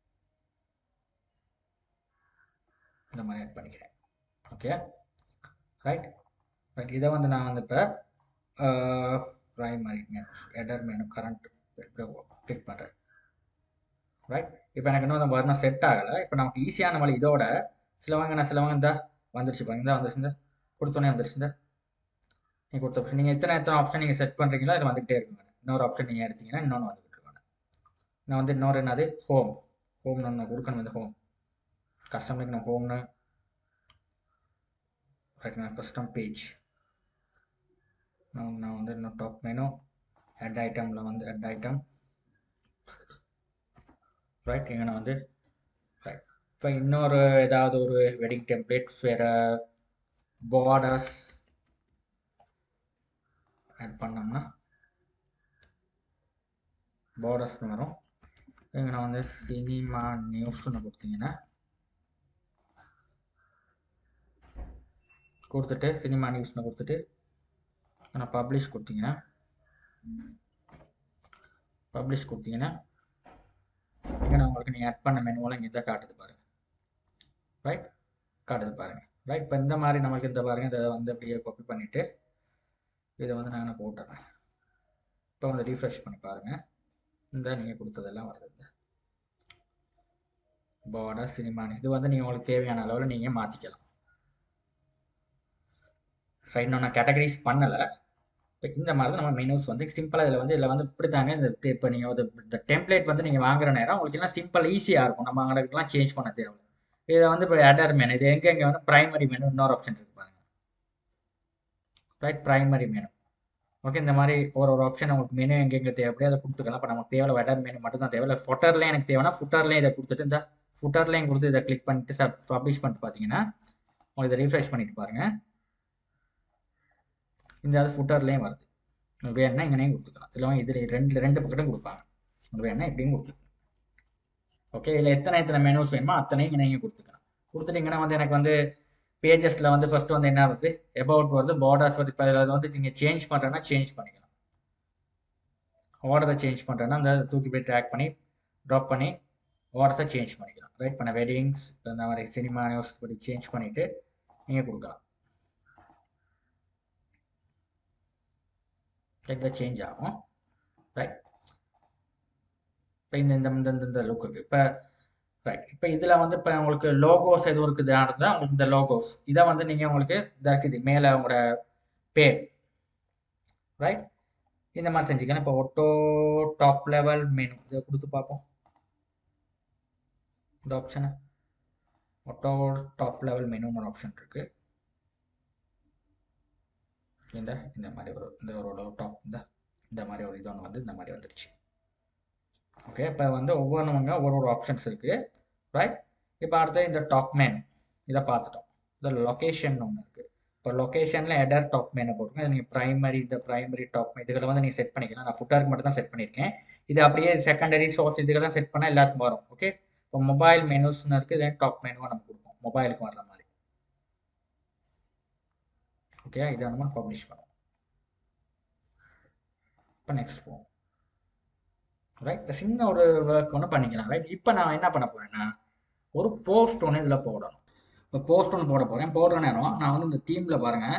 இந்த மாதிரி ஆட் பண்ணிக்கிறேன் ஓகே ரைட் ரைட் இதை வந்து நான் வந்து இப்போ primary menu header menu current click பண்ணுறேன் ரைட் இப்போ எனக்கு இன்னும் வரணும் செட் ஆகலை இப்போ நமக்கு ஈஸியான வழி இதோட சிலவங்க நான் சிலவங்க இந்த வந்துருச்சு பாருங்க இந்த வந்துருச்சு இந்த கொடுத்தோன்னே வந்துருச்சு இந்த நீங்கள் கொடுத்த ஆப்ஷன் நீங்கள் எத்தனை எத்தனை ஆப்ஷன் நீங்கள் செட் பண்ணுறீங்களோ அது வந்துகிட்டே இருக்குங்க இன்னொரு ஆப்ஷன் நீங்கள் எடுத்தீங்கன்னா இன்னொன்று வந்துகிட்டு இருக்காங்க நான் வந்து இன்னொரு என்னது ஹோம் ஹோம்னு ஒன்று கொடுக்கணும் இந்த ஹோம் கஸ்டமருக்கு நான் ஹோம்னு ரைட் கஸ்டம் பேஜ் நான் நான் வந்து இன்னும் டாப் மெனு ஹெட் ஐட்டமில் வந்து ஹெட் ஐட்டம் ரைட் இங்கே நான் வந்து ரைட் இப்போ இன்னொரு ஏதாவது ஒரு வெட்டிங் டெம்ப்ளேட் வேறு பார்டர்ஸ் ஆட் பண்ணோம்னா பார்டர்ஸ்னு வரும் இங்கே நான் வந்து சினிமா நியூஸ்னு கொடுத்தீங்கன்னா கொடுத்துட்டு சினிமா நியூஸ்னு கொடுத்துட்டு நான் பப்ளிஷ் கொடுத்தீங்கன்னா பப்ளிஷ் கொடுத்தீங்கன்னா இங்கே நான் உங்களுக்கு நீங்கள் ஆட் பண்ண மெனுவெல்லாம் இங்கே தான் காட்டுது பாருங்கள் ரைட் காட்டுது பாருங்கள் ரைட் இப்போ இந்த மாதிரி நமக்கு இந்த பாருங்கள் இதை வந்து அப்படியே காப்பி பண்ணிவிட்டு இதை வந்து நான் போட்டுறேன் இப்போ வந்து ரீஃப்ரெஷ் பண்ணி பாருங்கள் இந்த நீங்கள் கொடுத்ததெல்லாம் வருது பார்டர் சினிமா இது வந்து நீங்கள் உங்களுக்கு தேவையான அளவில் நீங்கள் மாற்றிக்கலாம் ரைட் நான் கேட்டகரிஸ் பண்ணலை இப்போ இந்த மாதிரி நம்ம மெனூஸ் வந்து சிம்பிளாக இதில் வந்து இதில் வந்து இப்படி தாங்க இந்த இப்போ நீங்கள் ஒரு இந்த டெம்ப்ளேட் வந்து நீங்கள் வாங்குற நேரம் உங்களுக்கு எல்லாம் சிம்பிள் ஈஸியாக இருக்கும் நம்ம அங்கெல்லாம் சேஞ்ச் பண்ண தேவை இதை வந்து இப்போ அடர் மெனு இது எங்கே எங்கே வந்து ப்ரைமரி மெனு இன்னொரு ஆப்ஷன் இருக்கு பாருங்க ரைட் ப்ரைமரி மெனு ஓகே இந்த மாதிரி ஒரு ஒரு ஆப்ஷன் உங்களுக்கு மெனு எங்கெங்கே தேவைப்படியோ அதை கொடுத்துக்கலாம் இப்போ நமக்கு தேவை வெடர் மெனு மட்டும் தான் தேவை ஃபுட்டர்லேயும் எனக்கு தேவைன்னா ஃபுட்டர்லேயும் இதை கொடுத்துட்டு இந்த ஃபுட்டர்லேயும் கொடுத்து இதை கிளிக் பண்ணிட்டு சப் பப்ளிஷ் பண்ணிட்டு பார்த்தீங்கன்னா உங்களுக்கு இதை ரீஃப்ரெஷ் பண்ணிட்டு பாருங்கள் இந்த அது ஃபுட்டர்லேயும் வருது உங்களுக்கு வேணும்னா இங்கேயும் கொடுத்துக்கலாம் சிலவங்க இதில் ரெண்டு ரெண்டு பக்கத்தும் கொடுப்பாங்க உங்களுக்கு வேணும்னா இப்படியும் கொடுத்துக்கலாம் ஓகே இதில் எத்தனை எத்தனை மெனூஸ் வேணுமோ அத்தனையும் இங்கே நீங்கள் கொடுத்துக்கலாம் கொடுத்துட்டீங்கன்னா வந்து எனக்கு வந்து பேஜஸில் வந்து ஃபர்ஸ்ட் வந்து என்ன வருது எபவுட் வருது பார்டர்ஸ் வருது இப்போ இதில் வந்து நீங்கள் சேஞ்ச் பண்ணுறேன்னா சேஞ்ச் பண்ணிக்கலாம் ஆர்டரை சேஞ்ச் பண்ணுறேன்னா அந்த தூக்கி போய் ட்ராக் பண்ணி ட்ராப் பண்ணி ஆர்டர்ஸை சேஞ்ச் பண்ணிக்கலாம் ரைட் பண்ண வெட்டிங்ஸ் இந்த மாதிரி சினிமா நியூஸ் படி சேஞ்ச் பண்ணிவிட்டு நீங்கள் கொடுக்கலாம் இதில் சேஞ்ச் ஆகும் ரைட் இப்போ இந்த இந்த இந்த இந்த- இந்த லுக்குக்கு இப்போ ரைட் இப்போ இதில் வந்து இப்போ உங்களுக்கு லோகோஸ் எதுவும் இருக்குதா இருந்தால் உங்களுக்கு இந்த லோகோஸ் இதை வந்து நீங்கள் உங்களுக்கு இதாக இருக்குது மேலே உங்களோட பேர் ரைட் இந்த மாதிரி செஞ்சுக்கலாம் இப்போ ஒட்டோ டாப் லெவல் மெனு இதை கொடுத்து பார்ப்போம் இந்த ஆப்ஷனை ஒட்டோ டாப் லெவல் மெனுன்னு ஒரு ஆப்ஷன் இருக்கு இந்த இந்த மாதிரி ஒரு இந்த ஒரு டாப் இந்த இந்த மாதிரி ஒரு இது ஒன்று வந்து இந்த மாதிரி வந்துருச்சு ஓகே இப்போ வந்து ஒவ்வொன்றுங்க ஒவ்வொரு ஒரு ஆப்ஷன்ஸ் இருக்கு ரைட் இப்போ அடுத்து இந்த டாப் மேன் இதை பார்த்துட்டோம் இந்த லொக்கேஷன் ஒன்று இருக்கு இப்போ லொக்கேஷனில் எடர் டாப் மேனை போட்டுருங்க நீங்கள் ப்ரைமரி இந்த ப்ரைமரி டாப் இதுகளை வந்து நீங்கள் செட் பண்ணிக்கலாம் நான் ஃபுட்டருக்கு மட்டும் தான் செட் பண்ணியிருக்கேன் இது அப்படியே செகண்டரி சோர்ஸ் இதுக்கெல்லாம் செட் பண்ணால் எல்லாத்துக்கும் வரும் ஓகே இப்போ மொபைல் மெனுஸ்னு இருக்குது இதே டாப் மெனுவாக நம்ம கொடுப்போம் மொபைலுக்கு வர்ற மாதிரி ஓகே இதை நம்ம பப்ளிஷ் பண்ணுவோம் இப்போ நெக்ஸ்ட் போவோம் ரைட் இந்த சின்ன ஒரு ஒர்க் ஒன்று பண்ணிக்கலாம் ரைட் இப்போ நான் என்ன பண்ண போறேன்னா ஒரு போஸ்ட் ஒன்று இதில் போடணும் இப்போ போஸ்ட் ஒன்று போட போகிறேன் போடுற நேரம் நான் வந்து இந்த தீமில் பாருங்கள்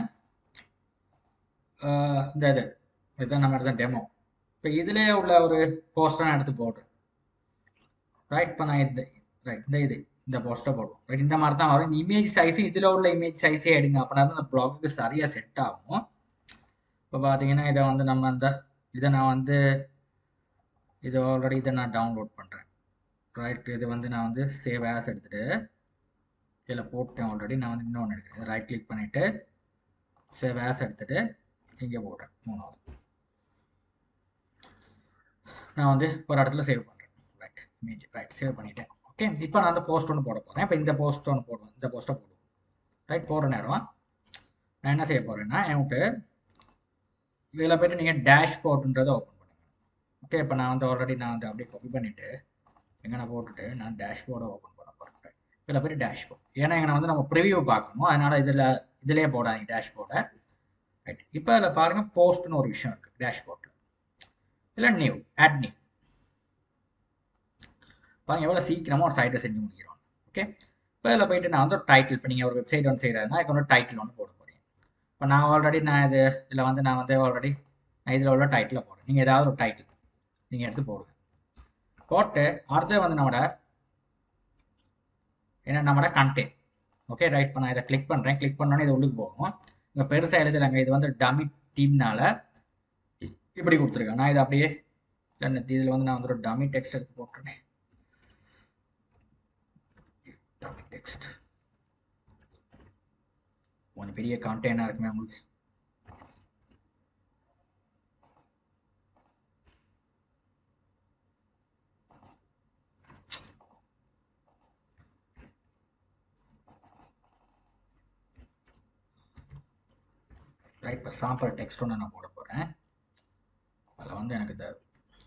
இந்த இது இதுதான் நம்ம எடுத்த டெமோ இப்போ இதிலே உள்ள ஒரு போஸ்டர் நான் எடுத்து போடுறேன் ரைட் இப்போ நான் இந்த ரைட் இந்த இது இந்த போஸ்ட்டை போடுவோம் ரைட் இந்த மாதிரி தான் வரும் இந்த இமேஜ் சைஸு இதில் உள்ள இமேஜ் சைஸே எடுங்க அப்படின்னா தான் இந்த ப்ளாகுக்கு சரியாக செட் ஆகும் இப்போ பார்த்தீங்கன்னா இதை வந்து நம்ம இந்த இதை நான் வந்து இது ஆல்ரெடி இதை நான் டவுன்லோட் பண்ணுறேன் ரைட் இது வந்து நான் வந்து சேவ் ஆஸ் எடுத்துகிட்டு இதில் போட்டேன் ஆல்ரெடி நான் வந்து இன்னொன்று எடுக்கிறேன் ரைட் கிளிக் பண்ணிவிட்டு சேவ் ஆஸ் எடுத்துகிட்டு இங்கே போட்டேன் மூணாவது நான் வந்து ஒரு இடத்துல சேவ் பண்ணுறேன் ரைட் இமேஜ் ரைட் சேவ் பண்ணிட்டேன் ஓகே இப்போ நான் அந்த போஸ்ட் ஒன்று போட போகிறேன் இப்போ இந்த போஸ்ட் ஒன்று போடுவேன் இந்த போஸ்ட்டை போடுவோம் ரைட் போடுற நேரம் நான் என்ன செய்ய போகிறேன்னா என்கிட்ட இதில் போய்ட்டு நீங்கள் டேஷ் போர்டுன்றதை ஓப்பன் பண்ணுங்க ஓகே இப்போ நான் வந்து ஆல்ரெடி நான் வந்து அப்படியே காப்பி பண்ணிவிட்டு எங்கே நான் போட்டுட்டு நான் டேஷ்போர்டை ஓப்பன் பண்ண போகிறேன் இதில் போய்ட்டு டேஷ்போர்ட் ஏன்னா எங்கே வந்து நம்ம ப்ரிவியூ பார்க்கணும் அதனால் இதில் இதிலே போடாதீங்க டேஷ்போர்டை ரைட் இப்போ அதில் பாருங்கள் போஸ்ட்னு ஒரு விஷயம் இருக்குது டேஷ்போர்ட்டில் இதில் நியூ ஆட் நியூ பாருங்க எவ்வளோ சீக்கிரமாக ஒரு சைட்டை செஞ்சு முடிக்கிறோம் ஓகே இப்போ இதில் போயிட்டு நான் வந்து ஒரு டைட்டில் இப்போ நீங்கள் ஒரு வெப்சைட் ஒன்று செய்கிறதுனா இப்போ ஒரு டைட்டில் ஒன்று போட போகிறீங்க இப்போ நான் ஆல்ரெடி நான் இது இதில் வந்து நான் வந்து ஆல்ரெடி நான் இதில் உள்ள டைட்டில் போடுறேன் நீங்கள் ஏதாவது ஒரு டைட்டில் நீங்கள் எடுத்து போடுங்க போட்டு அடுத்து வந்து நம்மளோட என்ன நம்மளோட கண்டென்ட் ஓகே ரைட் இப்போ நான் இதை கிளிக் பண்ணுறேன் கிளிக் பண்ணோன்னே இது உள்ளுக்கு போகும் இங்கே பெருசாக எழுதலைங்க இது வந்து டமி டீம்னால இப்படி கொடுத்துருக்கேன் நான் இதை அப்படியே இல்லை இதில் வந்து நான் வந்து ஒரு டமி டெக்ஸ்ட் எடுத்து போட்டுருக்கேன் டமி டெக்ஸ்ட் கொஞ்சம் பெரிய கான்டென்ட்டாக இருக்குமே உங்களுக்கு ரைட் இப்போ சாம்பிள் டெக்ஸ்ட் ஒன்று நான் போட போகிறேன் அதில் வந்து எனக்கு இந்த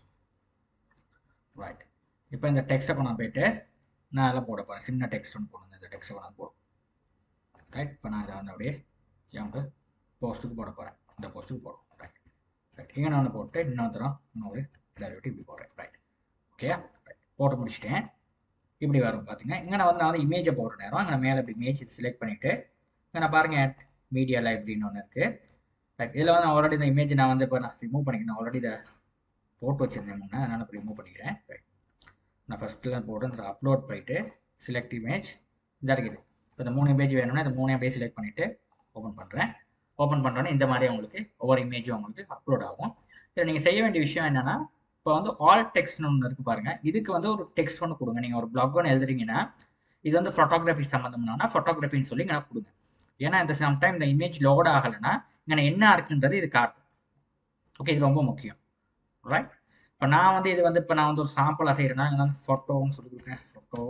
ரைட் இப்போ இந்த டெக்ஸ்ட்டை கொண்டு போயிட்டு நான் அதில் போட போகிறேன் சின்ன டெக்ஸ்ட் ஒன்று போடணும் இந்த டெக்ஸ்ட்டை கொண்டு போடும் ரைட் இப்போ நான் இதை வந்து அப்படியே என் போஸ்ட்டுக்கு போட போகிறேன் இந்த போஸ்ட்டுக்கு போடும் ரைட் ரைட் இங்கே நான் போட்டு இன்னொரு தரம் இன்னொரு விட்டு இப்படி போடுறேன் ரைட் ஓகே ரைட் போட்டு முடிச்சிட்டேன் இப்படி வரும் பார்த்தீங்க இங்கே நான் வந்து நான் வந்து இமேஜை போடுற நேரம் அங்கே மேலே இப்படி இமேஜ் செலக்ட் பண்ணிவிட்டு இங்கே நான் பாருங்கள் மீடியா லைப்ரரின்னு ஒன்று இருக்குது ரைட் இதில் வந்து ஆல்ரெடி இந்த இமேஜ் நான் வந்து இப்போ நான் ரிமூவ் பண்ணிக்கிறேன் ஆல்ரெடி இதை போட்டு வச்சுருந்தேன் முன்னே அதனால் இப்போ ரிமூவ் பண்ணிக்கிறேன் ரைட் நான் ஃபஸ்ட்டு தான் போட்டு இந்த அப்லோட் போயிட்டு செலக்ட் இமேஜ் இந்த இருக்குது இப்போ இந்த மூணு இமேஜ் வேணும்னா இந்த மூணு அப்படியே செலக்ட் பண்ணிவிட்டு ஓப்பன் பண்ணுறேன் ஓப்பன் பண்ணுறோன்னே இந்த மாதிரி உங்களுக்கு ஒவ்வொரு இமேஜும் உங்களுக்கு அப்லோட் ஆகும் இதில் நீங்கள் செய்ய வேண்டிய விஷயம் என்னென்னா இப்போ வந்து ஆல் டெக்ஸ்ட்னு ஒன்று இருக்குது பாருங்கள் இதுக்கு வந்து ஒரு டெக்ஸ்ட் ஒன்று கொடுங்க நீங்கள் ஒரு பிளாக் ஒன்று எழுதுறீங்கன்னா இது வந்து ஃபோட்டோகிராஃபி சம்மந்தம்னா ஃபோட்டோகிராஃபின்னு சொல்லி இங்கே கொடுங்க ஏன்னா இந்த சம்டைம் இந்த இமேஜ் லோட் ஆகலைன்னா இங்கே என்ன இருக்குன்றது இது காட்டும் ஓகே இது ரொம்ப முக்கியம் ரைட் இப்போ நான் வந்து இது வந்து இப்போ நான் வந்து ஒரு சாம்பிளாக செய்கிறேன்னா இங்கே வந்து ஃபோட்டோன்னு சொல்லி கொடுக்குறேன் ஃபோட்டோ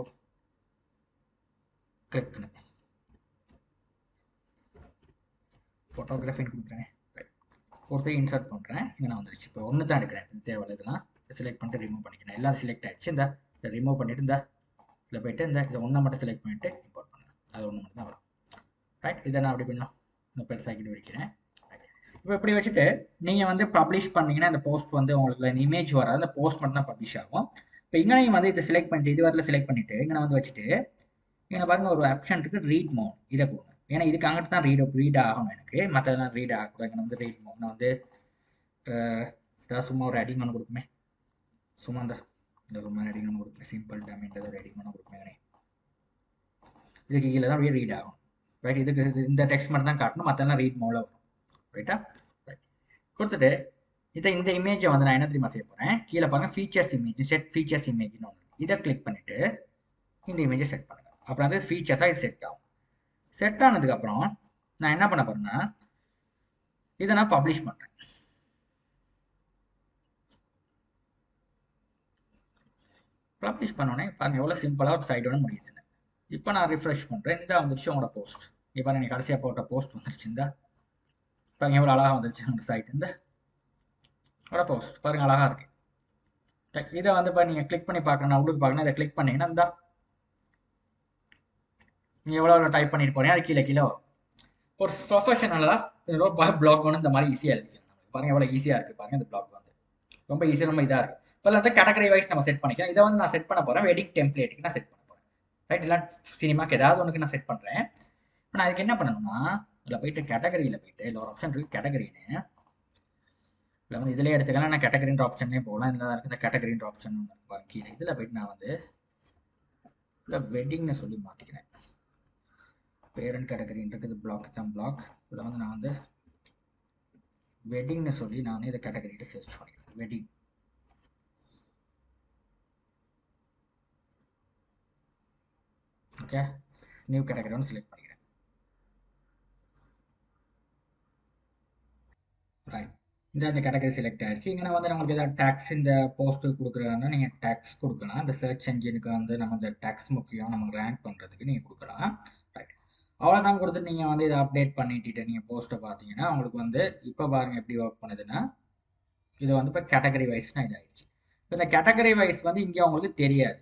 கிளிக்னு ஃபோட்டோகிராஃபின்னு கொடுக்குறேன் கொடுத்து இன்சர்ட் பண்ணுறேன் இங்கே நான் வந்துருச்சு இப்போ ஒன்று தான் எடுக்கிறேன் இது தேவையில்ல இதெல்லாம் செலக்ட் பண்ணிட்டு ரிமூவ் பண்ணிக்கிறேன் எல்லாம் செலக்ட் ஆகிடுச்சு இந்த இதை ரிமூவ் பண்ணிட்டு இந்த இதில் போயிட்டு இந்த இதை ஒன்றை மட்டும் செலக்ட் பண்ணிவிட்டு இம்போர்ட் பண்ணுறேன் அது ஒன்று மட்டும் தான் வரும் ரைட் இதை நான் அப்படி கொஞ்சம் இன்னும் பெருசாக்கிட்டு வைக்கிறேன் இப்போ இப்படி வச்சுட்டு நீங்கள் வந்து பப்ளிஷ் பண்ணீங்கன்னா இந்த போஸ்ட் வந்து உங்களுக்கு இந்த இமேஜ் வராது அந்த போஸ்ட் மட்டும் தான் பப்ளிஷ் ஆகும் இப்போ இங்கே நீங்கள் வந்து இதை செலக்ட் பண்ணிட்டு இது வரல செலக்ட் பண்ணிவிட்டு இங்கே வந்து வச்சுட்டு இங்கே பாருங்க ஒரு ஆப்ஷன் இருக்குது ரீட் மோட் இதை கொடுங்க ஏன்னா இதுக்கு அங்கிட்டு தான் ரீட் ரீட் ஆகணும் எனக்கு மற்றதெல்லாம் ரீட் ஆகக்கூடாது இங்கே வந்து ரீட் மோட் நான் வந்து ஏதாவது சும்மா ஒரு ஹெட்டிங் ஒன்று கொடுக்குமே சும்மா இந்த இந்த சும்மா ஹெட்டிங் ஒன்று கொடுக்குமே சிம்பிள் டேமெண்ட் ஒரு ஹெட்டிங் ஒன்று கொடுக்குமே இதுக்கு கீழே தான் அப்படியே ரீட் ஆகும் ரைட் இதுக்கு இது இந்த டெக்ஸ்ட் மட்டும் தான் காட்டணும் மற்றெல்லாம் ரீட் மோல வரும் ரைட்டா ரைட் கொடுத்துட்டு இதை இந்த இமேஜை வந்து நான் என்ன தெரியுமா செய்ய போகிறேன் கீழே பாருங்க ஃபீச்சர்ஸ் இமேஜ் செட் ஃபீச்சர்ஸ் இமேஜ்னு ஒன்று இதை கிளிக் பண்ணிவிட்டு இந்த இமேஜை செட் பண்ணுங்க அப்புறம் அது ஃபீச்சர்ஸாக இது செட் ஆகும் செட் ஆனதுக்கப்புறம் நான் என்ன பண்ண போகிறேன்னா இதை நான் பப்ளிஷ் பண்ணுறேன் பப்ளிஷ் பண்ணோடனே பாருங்க எவ்வளோ சிம்பிளாக ஒரு சைடோட முடியுதுன்னு இப்போ நான் ரிஃப்ரெஷ் பண்ணுறேன் இந்த வந்துருச்சு உங்களோட போஸ்ட் இப்போ நீங்கள் கடைசியாக போட்ட போஸ்ட் வந்துருச்சு இந்த பாருங்க எவ்வளோ அழகாக வந்துருச்சு உங்களோட சைட் இந்த உங்களோட போஸ்ட் பாருங்க அழகாக இருக்கு இதை வந்து இப்போ நீங்கள் கிளிக் பண்ணி பார்க்கணும் உங்களுக்கு பார்க்கணும் இதை கிளிக் பண்ணீங்கன்னா இந்த நீங்கள் எவ்வளோ டைப் பண்ணிட்டு போறீங்க அது கீழே கீழே வரும் ஒரு ப்ரொஃபஷனலாக பிளாக் ஒன்று இந்த மாதிரி ஈஸியாக இருக்கு பாருங்க எவ்வளோ ஈஸியாக இருக்குது பாருங்க இந்த பிளாக் வந்து ரொம்ப ஈஸியாக ரொம்ப இதாக இருக்குது இப்போ வந்து கேட்டகரி வைஸ் நம்ம செட் பண்ணிக்கலாம் இதை வந்து நான் செட் பண்ண போகிறேன் வெட்டிங் டெம்ப்ளேட்டுக்கு நான் செட் பண்ண போகிறேன் ரைட் இல்லை சினிமாக்கு ஏதாவது ஒன்றுக்கு நான் செட் பண்ணுறேன் இப்போ நான் அதுக்கு என்ன பண்ணணும்னா இதில் போயிட்டு கேட்டகரியில் போயிட்டு இல்லை ஒரு ஆப்ஷன் இருக்குது கேட்டகரின்னு இல்லை வந்து இதிலே எடுத்துக்கலாம் நான் கேட்டகரின்ற ஆப்ஷன்லேயே போகலாம் இதில் தான் இருக்குது இந்த கேட்டகரின்ற ஆப்ஷன் ஒன்று கீழே இதில் போயிட்டு நான் வந்து இல்லை வெட்டிங்னு சொல்லி மாற்றிக்கிறேன் பேரண்ட் கேட்டகரின்றது பிளாக் தான் பிளாக் இதில் வந்து நான் வந்து வெட்டிங்னு சொல்லி நான் வந்து இதை கேட்டகரிட்டு சர்ச் பண்ணிக்கிறேன் வெட்டிங் ஓகே நியூ கேட்டகரி ஒன்று செலக்ட் பண்ணிக்கிறேன் ரைட் இந்த அந்த கேட்டகரி செலக்ட் ஆயிடுச்சு இங்கே வந்து நம்மளுக்கு ஏதாவது டேக்ஸ் இந்த போஸ்ட்டு கொடுக்குறதுனா நீங்கள் டேக்ஸ் கொடுக்கலாம் இந்த சர்ச் என்ஜினுக்கு வந்து நம்ம இந்த டேக்ஸ் முக்கியம் நம்ம ரேங்க் பண்ணுறதுக்கு நீங்கள் கொடுக்கலாம் ரைட் அவ்வளோதான் கொடுத்துட்டு நீங்கள் வந்து இதை அப்டேட் பண்ணிட்டு நீங்கள் போஸ்ட்டை பார்த்தீங்கன்னா உங்களுக்கு வந்து இப்போ பாருங்கள் எப்படி ஒர்க் பண்ணுதுன்னா இது வந்து இப்போ கேட்டகரி வைஸ்னால் இதாகிடுச்சு இப்போ இந்த கேட்டகரி வைஸ் வந்து இங்கே உங்களுக்கு தெரியாது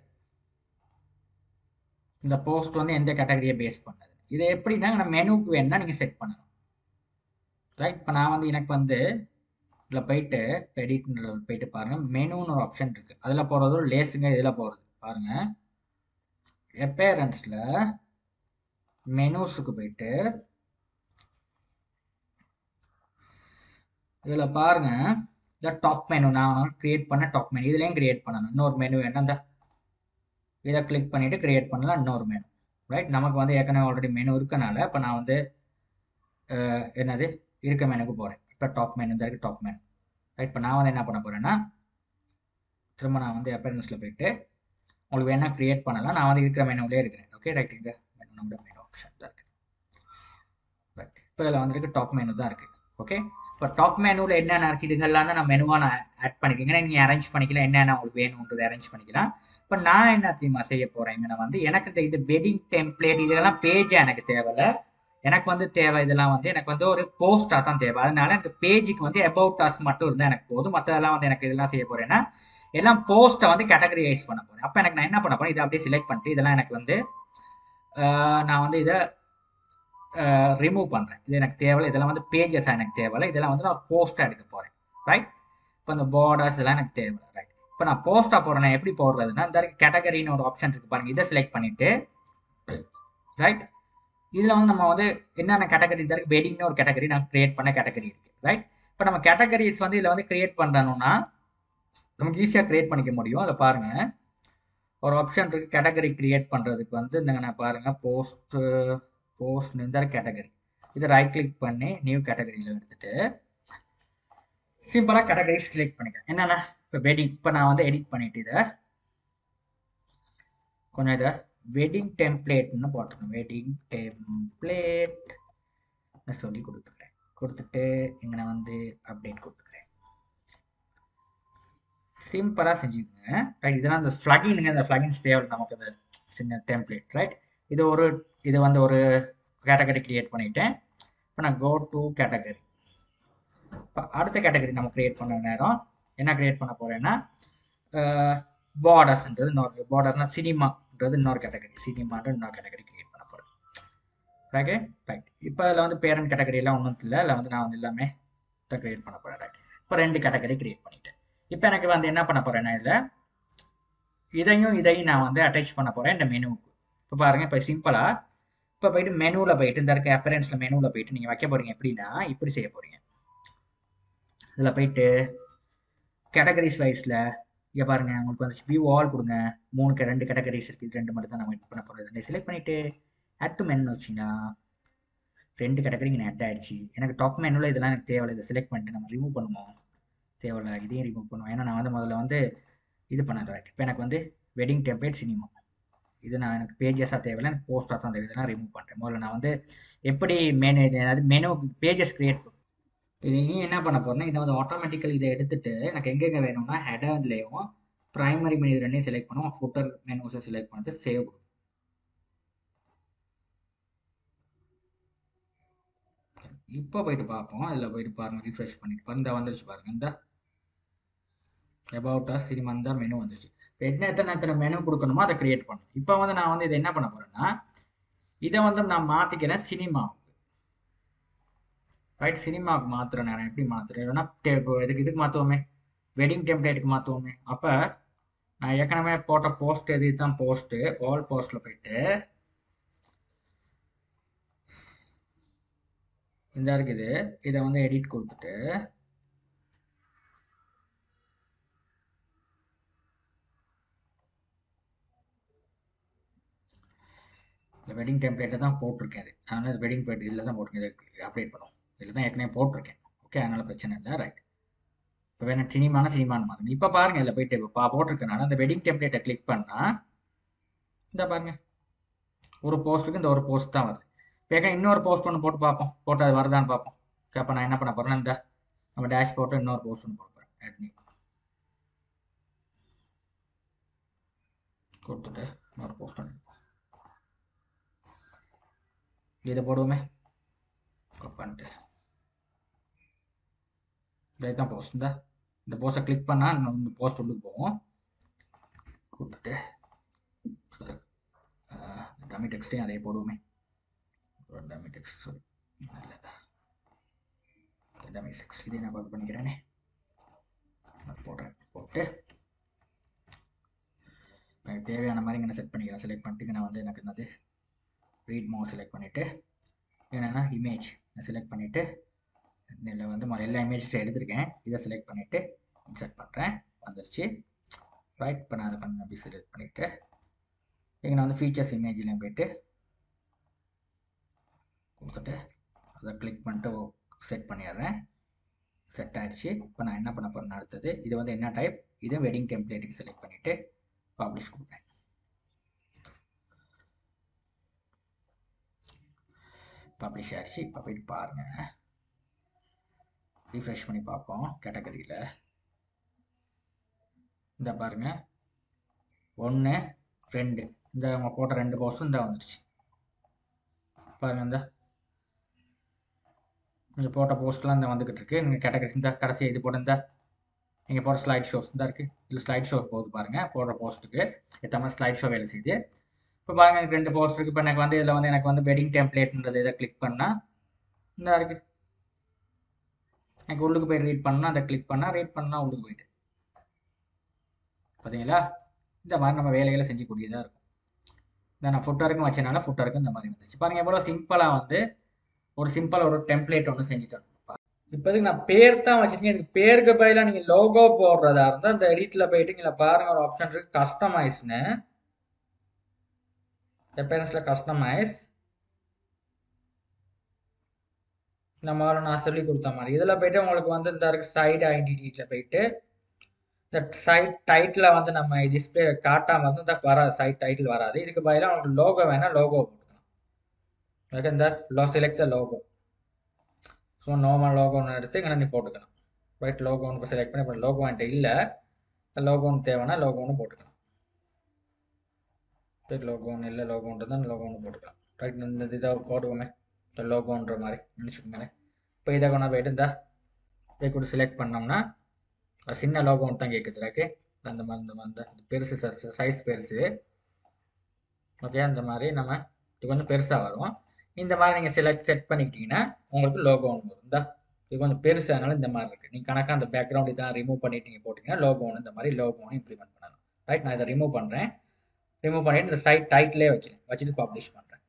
இந்த போஸ்ட் வந்து எந்த கேட்டகரியை பேஸ் பண்ணது இது எப்படின்னா நம்ம மெனுக்கு வேணும்னா நீங்கள் செட் பண்ணணும் ரைட் இப்போ நான் வந்து எனக்கு வந்து இதில் போயிட்டு எடிட்ல போயிட்டு பாருங்கள் மெனுன்னு ஒரு ஆப்ஷன் இருக்குது அதில் போகிறது லேஸுங்க இதில் போகிறது பாருங்கள் எப்பேரன்ஸில் மெனுஸுக்கு போயிட்டு இதில் பாருங்க இந்த டாப் மெனு நான் கிரியேட் பண்ண டாப் மெனு இதுலேயும் கிரியேட் பண்ணணும் இன்னொரு மெனு வேணும் இந்த இதை கிளிக் பண்ணிவிட்டு கிரியேட் பண்ணலாம் இன்னொரு மெனு ரைட் நமக்கு வந்து ஏற்கனவே ஆல்ரெடி மெனு இருக்கனால இப்போ நான் வந்து என்னது இருக்க மெனுக்கு போகிறேன் இப்போ டாப் மெனு இந்த இருக்குது டாப் மெனு ரைட் இப்போ நான் வந்து என்ன பண்ண போகிறேன்னா திரும்ப நான் வந்து அப்பேரன்ஸில் போயிட்டு உங்களுக்கு வேணால் க்ரியேட் பண்ணலாம் நான் வந்து இருக்கிற மெனுவிலே இருக்கிறேன் ஓகே ரைட் இந்த மெனு நம்மளோட மெனு ஆப்ஷன் தான் இருக்குது ரைட் இப்போ இதில் வந்துருக்கு டாப் மெனு தான் இருக்குது ஓகே இப்போ டாப் மெனுவில் என்னென்ன இருக்குது இதுகள்லாம் தான் நான் மெனுவாக நான் ஆட் பண்ணிக்கிறேன் நீங்கள் அரேஞ்ச் பண்ணிக்கலாம் என்னென்ன உங்களுக்கு வேணுன்றது அரேஞ்ச் பண்ணிக்கலாம் இப்போ நான் என்ன தெரியுமா செய்ய போகிறேன் இங்கே வந்து எனக்கு இந்த இது வெட்டிங் டெம்ப்ளேட் இதெல்லாம் பேஜ் எனக்கு தேவையில்ல எனக்கு வந்து தேவை இதெல்லாம் வந்து எனக்கு வந்து ஒரு போஸ்டாக தான் தேவை அதனால எனக்கு பேஜுக்கு வந்து அபவுட் டாஸ் மட்டும் இருந்தால் எனக்கு போதும் மற்றதெல்லாம் வந்து எனக்கு இதெல்லாம் செய்ய போகிறேன்னா எல்லாம் போஸ்ட்டை வந்து கேட்டகரைஸ் பண்ண போகிறேன் அப்போ எனக்கு நான் என்ன பண்ண போகிறேன் இதை அப்படியே செலக்ட் பண்ணிட்டு இதெல்லாம் எனக்கு வந்து நான் வந்து இதை ரிமூவ் பண்ணுறேன் இது எனக்கு தேவையில்ல இதெல்லாம் வந்து பேஜஸ் எனக்கு தேவையில்ல இதெல்லாம் வந்து நான் போஸ்ட்டாக எடுக்க போகிறேன் ரைட் இப்போ இந்த பார்டர்ஸ் எல்லாம் எனக்கு தேவையில்ல ரைட் இப்போ நான் போஸ்ட்டாக போடுறேன் எப்படி போடுறதுன்னா இந்த கேட்டகரின்னு ஒரு ஆப்ஷன் இருக்குது பாருங்கள் இதை செலக்ட் பண்ணிவிட்டு ரைட் இதில் வந்து நம்ம வந்து என்னென்ன கேட்டகரி தான் இருக்குது வெட்டிங்னு ஒரு கேட்டகரி நான் க்ரியேட் பண்ண கேட்டகரி இருக்குது ரைட் இப்போ நம்ம கேட்டகரிஸ் வந்து இதில் வந்து க்ரியேட் பண்ணணும்னா நமக்கு ஈஸியாக க்ரியேட் பண்ணிக்க முடியும் அதை பாருங்கள் ஒரு ஆப்ஷன் இருக்குது கேட்டகரி க்ரியேட் பண்ணுறதுக்கு வந்து இந்த நான் பாருங்கள் போஸ்ட்டு போஸ்ட் இந்த கேட்டகரி இதை ரைட் கிளிக் பண்ணி நியூ கேட்டகரியில் எடுத்துட்டு சிம்பிளாக கேட்டகரிஸ் கிளிக் பண்ணிக்கிறேன் என்னென்ன இப்போ வெட்டிங் இப்போ நான் வந்து எடிட் பண்ணிட்டு இதை கொஞ்சம் இதை வெட்டிங் டெம்ப்ளேட்னு போட்டுருக்கேன் வெட்டிங் டெம்ப்ளேட் சொல்லி கொடுத்துக்கிறேன் கொடுத்துட்டு இங்கே நான் வந்து அப்டேட் கொடுத்துக்கிறேன் சிம்பிளாக செஞ்சுக்கோங்க ரைட் இதெல்லாம் அந்த ஃப்ளகின்ங்க அந்த ஃப்ளகின்ஸ் தேவை நமக்கு அந்த சின்ன டெம்ப்ளேட் ரைட் இது ஒரு இது வந்து ஒரு கேட்டகரி கிரியேட் பண்ணிட்டேன் இப்போ நான் கோ டு கேட்டகரி இப்போ அடுத்த கேட்டகரி நம்ம கிரியேட் பண்ண நேரம் என்ன கிரியேட் பண்ண போகிறேன்னா பார்டர்ஸ்ன்றது இன்னொரு பார்டர்னா சினிமான்றது இன்னொரு கேட்டகரி சினிமான்ற இன்னொரு கேட்டகரி கிரியேட் பண்ண போகிறேன் ஓகே ரைட் இப்போ அதில் வந்து பேரண்ட் கேட்டகரியெல்லாம் ஒன்றும் இல்லை அதில் வந்து நான் வந்து எல்லாமே தான் கிரியேட் பண்ண போகிறேன் ரைட் இப்போ ரெண்டு கேட்டகரி கிரியேட் பண்ணிட்டேன் இப்போ எனக்கு வந்து என்ன பண்ண போகிறேன்னா இதில் இதையும் இதையும் நான் வந்து அட்டாச் பண்ண போகிறேன் இந்த மெனுவுக்கு இப்போ பாருங்கள் இப்போ சிம்பிளாக இப்போ போயிட்டு மெனுவில் போயிட்டு இந்த இருக்க அப்பரன்ஸில் மெனுவில் போயிட்டு நீங்கள் வைக்க போகிறீங்க எப்படின்னா இப்படி செய்ய போகிறீங்க இதில் போயிட்டு கேட்டகரிஸ் வைஸில் இங்கே பாருங்கள் உங்களுக்கு வந்து வியூ ஆல் கொடுங்க மூணு கே- ரெண்டு கேட்டகரிஸ் இருக்குது இது ரெண்டு மட்டும் தான் நம்ம எட் பண்ண போகிறோம் ரெண்டு செலக்ட் பண்ணிவிட்டு ஆட் டு மென்னு வச்சிங்கன்னா ரெண்டு கேட்டகரி இங்கே ஆட் ஆயிடுச்சு எனக்கு டாப் மெனுவில் இதெல்லாம் எனக்கு தேவையில்லை இதை செலக்ட் பண்ணிட்டு நம்ம ரிமூவ் பண்ணுவோம் தேவையில்ல இதையும் ரிமூவ் பண்ணுவோம் ஏன்னா நான் வந்து முதல்ல வந்து இது பண்ண இப்போ எனக்கு வந்து வெட்டிங் டெம்ப்ளேட் சினிமா இது நான் எனக்கு பேஜஸாக தேவையில்லை எனக்கு போஸ்டாக தான் தேவை இதெல்லாம் ரிமூவ் பண்ணுறேன் முதல்ல நான் வந்து எப்படி மெனு அதாவது மெனு பேஜஸ் கிரியேட் இது இனி என்ன பண்ண போறேன்னா இதை வந்து ஆட்டோமேட்டிக்கல் இதை எடுத்துட்டு எனக்கு எங்கெங்க வேணும்னா ஹெடர்லேயும் ப்ரைமரி மெனு இது ரெண்டையும் செலக்ட் பண்ணுவோம் ஃபுட்டர் மெனுஸை செலக்ட் பண்ணிட்டு சேவ் இப்போ போயிட்டு பார்ப்போம் அதில் போயிட்டு பாருங்க ரிஃப்ரெஷ் பண்ணிட்டு பாருங்க இந்த வந்துருச்சு பாருங்க இந்த அபவுட் அஸ் சினிமா தான் மெனு வந்துருச்சு இப்போ என்ன எத்தனை எத்தனை மெனு கொடுக்கணுமோ அதை கிரியேட் பண்ணணும் இப்போ வந்து நான் வந்து இதை என்ன பண்ண போறேன்னா இதை வந்து நான் மாற்றிக்கிறேன் சினிமா ரைட் சினிமாவுக்கு மாற்றுறேன் நான் எப்படி மாற்றுறேன் இல்லைன்னா டே- இப்போ இதுக்கு இதுக்கு மாற்றுவோமே வெட்டிங் டெம்ப்ளேட்டுக்கு மாற்றுவோமே அப்போ நான் ஏற்கனவே போட்ட போஸ்ட் எது இதுதான் போஸ்ட்டு ஆல் போஸ்ட்டில் போயிட்டு இந்த இருக்குது இதை வந்து எடிட் கொடுத்துட்டு இந்த வெட்டிங் டெம்ப்ளேட்டை தான் போட்டிருக்கேன் அது அதனால் இது வெட்டிங் டெம்ப்ளேட் இதில் தான் போட்டிருக்கேன் இதை அப்டேட் பண்ணும் இதில் தான் ஏற்கனவே போட்டிருக்கேன் ஓகே அதனால் பிரச்சனை இல்லை ரைட் இப்போ வேணா சினிமான சினிமான்னு மாற்றணும் இப்போ பாருங்க இதில் போயிட்டு இப்போ பா போட்டிருக்கனால அந்த வெட்டிங் டெம்ப்ளேட்டை கிளிக் பண்ணால் இந்த பாருங்க ஒரு போஸ்ட்டுக்கு இந்த ஒரு போஸ்ட் தான் வருது இப்போ ஏற்கனவே இன்னொரு போஸ்ட் ஒன்று போட்டு பார்ப்போம் போட்டு அது வருதான்னு பார்ப்போம் ஓகே அப்போ நான் என்ன பண்ண போகிறேன்னா இந்த நம்ம டேஷ் போட்டு இன்னொரு போஸ்ட் ஒன்று போட போகிறேன் ஆட் நியூ கொடுத்துட்டு இன்னொரு போஸ்ட் ஒன்று இதை போடுவோமே பண்ணிட்டு இதை தான் போஸ்ட் இந்த இந்த போஸ்ட்டை கிளிக் பண்ணால் இந்த போஸ்ட் உள்ளுக்கு போவோம் கொடுத்துட்டு டமி டெக்ஸ்ட்டையும் அதே போடுவோமே dummy text sorry dummy text இதே நான் காப்பி பண்ணிக்கிறேனே அது போடுறேன் போட்டு எனக்கு தேவையான மாதிரி இங்கே செட் பண்ணிக்கிறேன் செலக்ட் பண்ணிட்டு நான் வந்து எனக்கு என்னது ரீட் மோ செலக்ட் பண்ணிவிட்டு என்னென்னா இமேஜ் நான் செலக்ட் பண்ணிவிட்டு இதில் வந்து மொதல்ல எல்லா இமேஜஸ் எடுத்திருக்கேன் இதை செலக்ட் பண்ணிவிட்டு இன்சர்ட் பண்ணுறேன் வந்துருச்சு ரைட் இப்போ நான் அதை பண்ண அப்படி செலக்ட் பண்ணிவிட்டு இங்கே நான் வந்து ஃபீச்சர்ஸ் இமேஜ்லேயும் போயிட்டு கொடுத்துட்டு அதை கிளிக் பண்ணிட்டு செட் பண்ணிடுறேன் செட் ஆயிடுச்சு இப்போ நான் என்ன பண்ண போகிறேன் அடுத்தது இது வந்து என்ன டைப் இது வெட்டிங் டெம்ப்ளேட்டுக்கு செலக்ட் பண்ணிவிட்டு பப்ளிஷ் கொடுக்குறேன் பப்ளிஷ் ஆயிடுச்சு இப்போ போயிட்டு பாருங்கள் ரீஃப்ரெஷ் பண்ணி பார்ப்போம் கேட்டகரியில் இந்த பாருங்க ஒன்று ரெண்டு இந்த அவங்க போட்ட ரெண்டு போஸ்ட்டும் இந்த வந்துடுச்சு பாருங்க இந்த நீங்கள் போட்ட போஸ்ட்லாம் இந்த வந்துக்கிட்டு இருக்கு நீங்கள் கேட்டகரிஸ் இந்த கடைசி இது போட்ட இந்த நீங்கள் போட்ட ஸ்லைட் ஷோஸ் தான் இருக்குது இதில் ஸ்லைட் ஷோஸ் போகுது பாருங்கள் போடுற போஸ்ட்டுக்கு ஏற்ற மாதிரி ஸ்லைட் ஷோ வேலை செய்யுது இப்போ பாருங்க எனக்கு ரெண்டு போஸ்ட் இருக்குது இப்போ எனக்கு வந்து இதில் வந்து எனக்கு வந்து வெட்டிங் டெம்ப்ளேட்ன்றது இதை கிளிக் பண்ணால் இந்த இருக்குது எனக்கு உள்ளுக்கு போய் ரீட் பண்ணால் அதை கிளிக் பண்ணால் ரீட் பண்ணால் உள்ளுக்கு போயிட்டு பார்த்தீங்களா இந்த மாதிரி நம்ம வேலைகளை செஞ்சக்கூடியதாக இருக்கும் இந்த நான் ஃபுட்டருக்கும் வச்சனால ஃபுட்டருக்கும் இந்த மாதிரி வந்துச்சு பாருங்கள் எவ்வளோ சிம்பிளாக வந்து ஒரு சிம்பிள் ஒரு டெம்ப்ளேட் ஒன்று செஞ்சுட்டோம் இப்போதைக்கு நான் பேர் தான் வச்சுருக்கேன் எனக்கு பேருக்கு பதிலாக நீங்கள் லோகோ போடுறதா இருந்தால் இந்த எடிட்டில் போயிட்டு இங்கே பாருங்கள் ஒரு ஆப்ஷன் இருக்குது கஸ்டமைஸ்னு appearance கஸ்டமைஸ் இந்த மாதிரி நான் சொல்லி கொடுத்த மாதிரி இதில் போயிட்டு உங்களுக்கு வந்து இந்த சைடு ஐடென்டிட்டியில் போயிட்டு இந்த சைட் டைட்டில் வந்து நம்ம டிஸ்பிளே காட்டாமல் வந்து இந்த வர சைட் டைட்டில் வராது இதுக்கு பதிலாக உங்களுக்கு லோகோ வேணால் லோகோ போட்டுக்கலாம் ஓகே இந்த லோ select the logo so normal logo ஒன்று எடுத்து இங்கே நீ போட்டுக்கலாம் ரைட் லோகோ ஒன்று செலக்ட் பண்ணி இப்போ லோகோ என்கிட்ட இல்லை லோகோ ஒன்று தேவைன்னா லோகோ ஒன்று போட்டுக்கலாம் ரைட் லோகோ ஒன்று இல்லை லோகோன்றது தான் லோகோ ஒன்று போட்டுக்கலாம் ரைட் இந்த இதை போடுவோமே இந்த லோகோன்ற மாதிரி நினச்சிக்கோங்களேன் இப்போ இதை கொண்டு போயிட்டு இந்த இதை கூட செலக்ட் பண்ணோம்னா அது சின்ன லோகோ ஒன்று தான் கேட்குது ஓகே அந்த மாதிரி இந்த மாதிரி இந்த பெருசு சைஸ் பெருசு ஓகே அந்த மாதிரி நம்ம இது கொஞ்சம் பெருசாக வரும் இந்த மாதிரி நீங்கள் செலக்ட் செட் பண்ணிக்கிட்டீங்கன்னா உங்களுக்கு லோகோ ஒன்று வரும் இந்த இது கொஞ்சம் பெருசு அதனால இந்த மாதிரி இருக்குது நீங்கள் கணக்காக அந்த பேக்ரவுண்ட் இதெல்லாம் ரிமூவ் பண்ணிட்டு நீங்கள் போட்டிங்கன்னா லோகோ ஒன்று இந்த மாதிரி லோகோ ஒன்று இம்ப்ளிமெண்ட் பண்ணணும் ரைட் நான் இதை ரிமூவ் பண்ணுறேன் ரிமூவ் பண்ணிட்டு இந்த சைட் டைட்டிலே வைக்கிறேன் வச்சுட்டு பப்ளிஷ் பண்ணுறேன்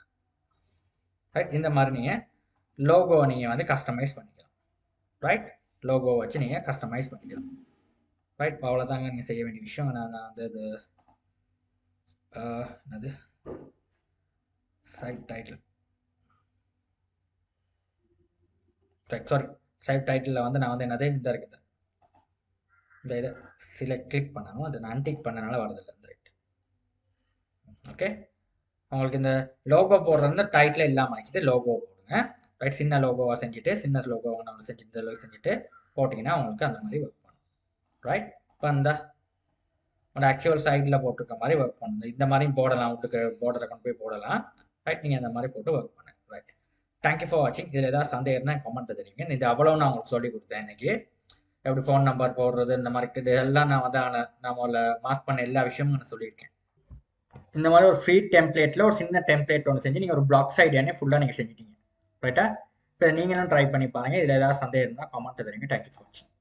ரைட் இந்த மாதிரி நீங்கள் லோகோ நீங்கள் வந்து கஸ்டமைஸ் பண்ணிக்கலாம் ரைட் லோகோ வச்சு நீங்கள் கஸ்டமைஸ் பண்ணிக்கலாம் ரைட் அவ்வளோதாங்க நீங்கள் செய்ய வேண்டிய விஷயம் நான் நான் வந்து இது ஆஹ், என்னது சைட் டைட்டில் சாரி சைட் டைட்டிலில் வந்து நான் வந்து என்னது இந்த இருக்குது இந்த இதை சில கிளிக் பண்ணணும் அது நான் அன்டிக் பண்ணனால வரதில்லை இந்த ரைட் ஓகே உங்களுக்கு இந்த லோகோ போடுறது டைட்டில் இல்லாமல் ஆக்கிட்டு லோகோ போடுங்க ரைட் சின்ன லோகோவாக செஞ்சுட்டு சின்ன லோகோவாக நம்ம செஞ்சு இந்த அளவுக்கு செஞ்சுட்டு போட்டிங்கன்னா உங்களுக்கு அந்த மாதிரி ஒர்க் பண்ணும் ரைட் இப்போ அந்த உங்களோட ஆக்சுவல் சைடில் போட்டிருக்க மாதிரி ஒர்க் பண்ணுங்க இந்த மாதிரியும் போடலாம் உங்களுக்கு போர்டரை கொண்டு போய் போடலாம் ரைட் நீங்கள் அந்த மாதிரி போட்டு ஒர்க் பண்ணுங்க ரைட் தேங்க்யூ ஃபார் வாட்சிங் இதில் ஏதாவது சந்தேகம் இருந்தால் கமெண்ட் தெரியுங்க இது அவ்வளோ நான் உங்களுக்கு சொல்லி கொடுத்தேன் இன்னைக்கு எப்படி ஃபோன் நம்பர் போடுறது இந்த மாதிரி இது எல்லாம் நான் வந்து அதில் நம்மள மார்க் பண்ண எல்லா விஷயமும் நான் சொல்லியிருக்கேன் இந்த மாதிரி ஒரு ஃப்ரீ டெம்ப்ளேட்டில் ஒரு சின்ன டெம்ப்ளேட் ஒன்று செஞ்சு நீங்கள் ஒரு பிளாக் சைடியானே ஃபுல்லாக நீங்கள் செஞ்சிட்டீங்க ரைட்டா இப்போ நீங்களும் ட்ரை பண்ணி பாருங்கள் இதில் ஏதாவது சந்தேகம் இருந்தால் கமெண்ட் தெரியுங்க தேங்க்யூ ஃபார் வாட்சிங்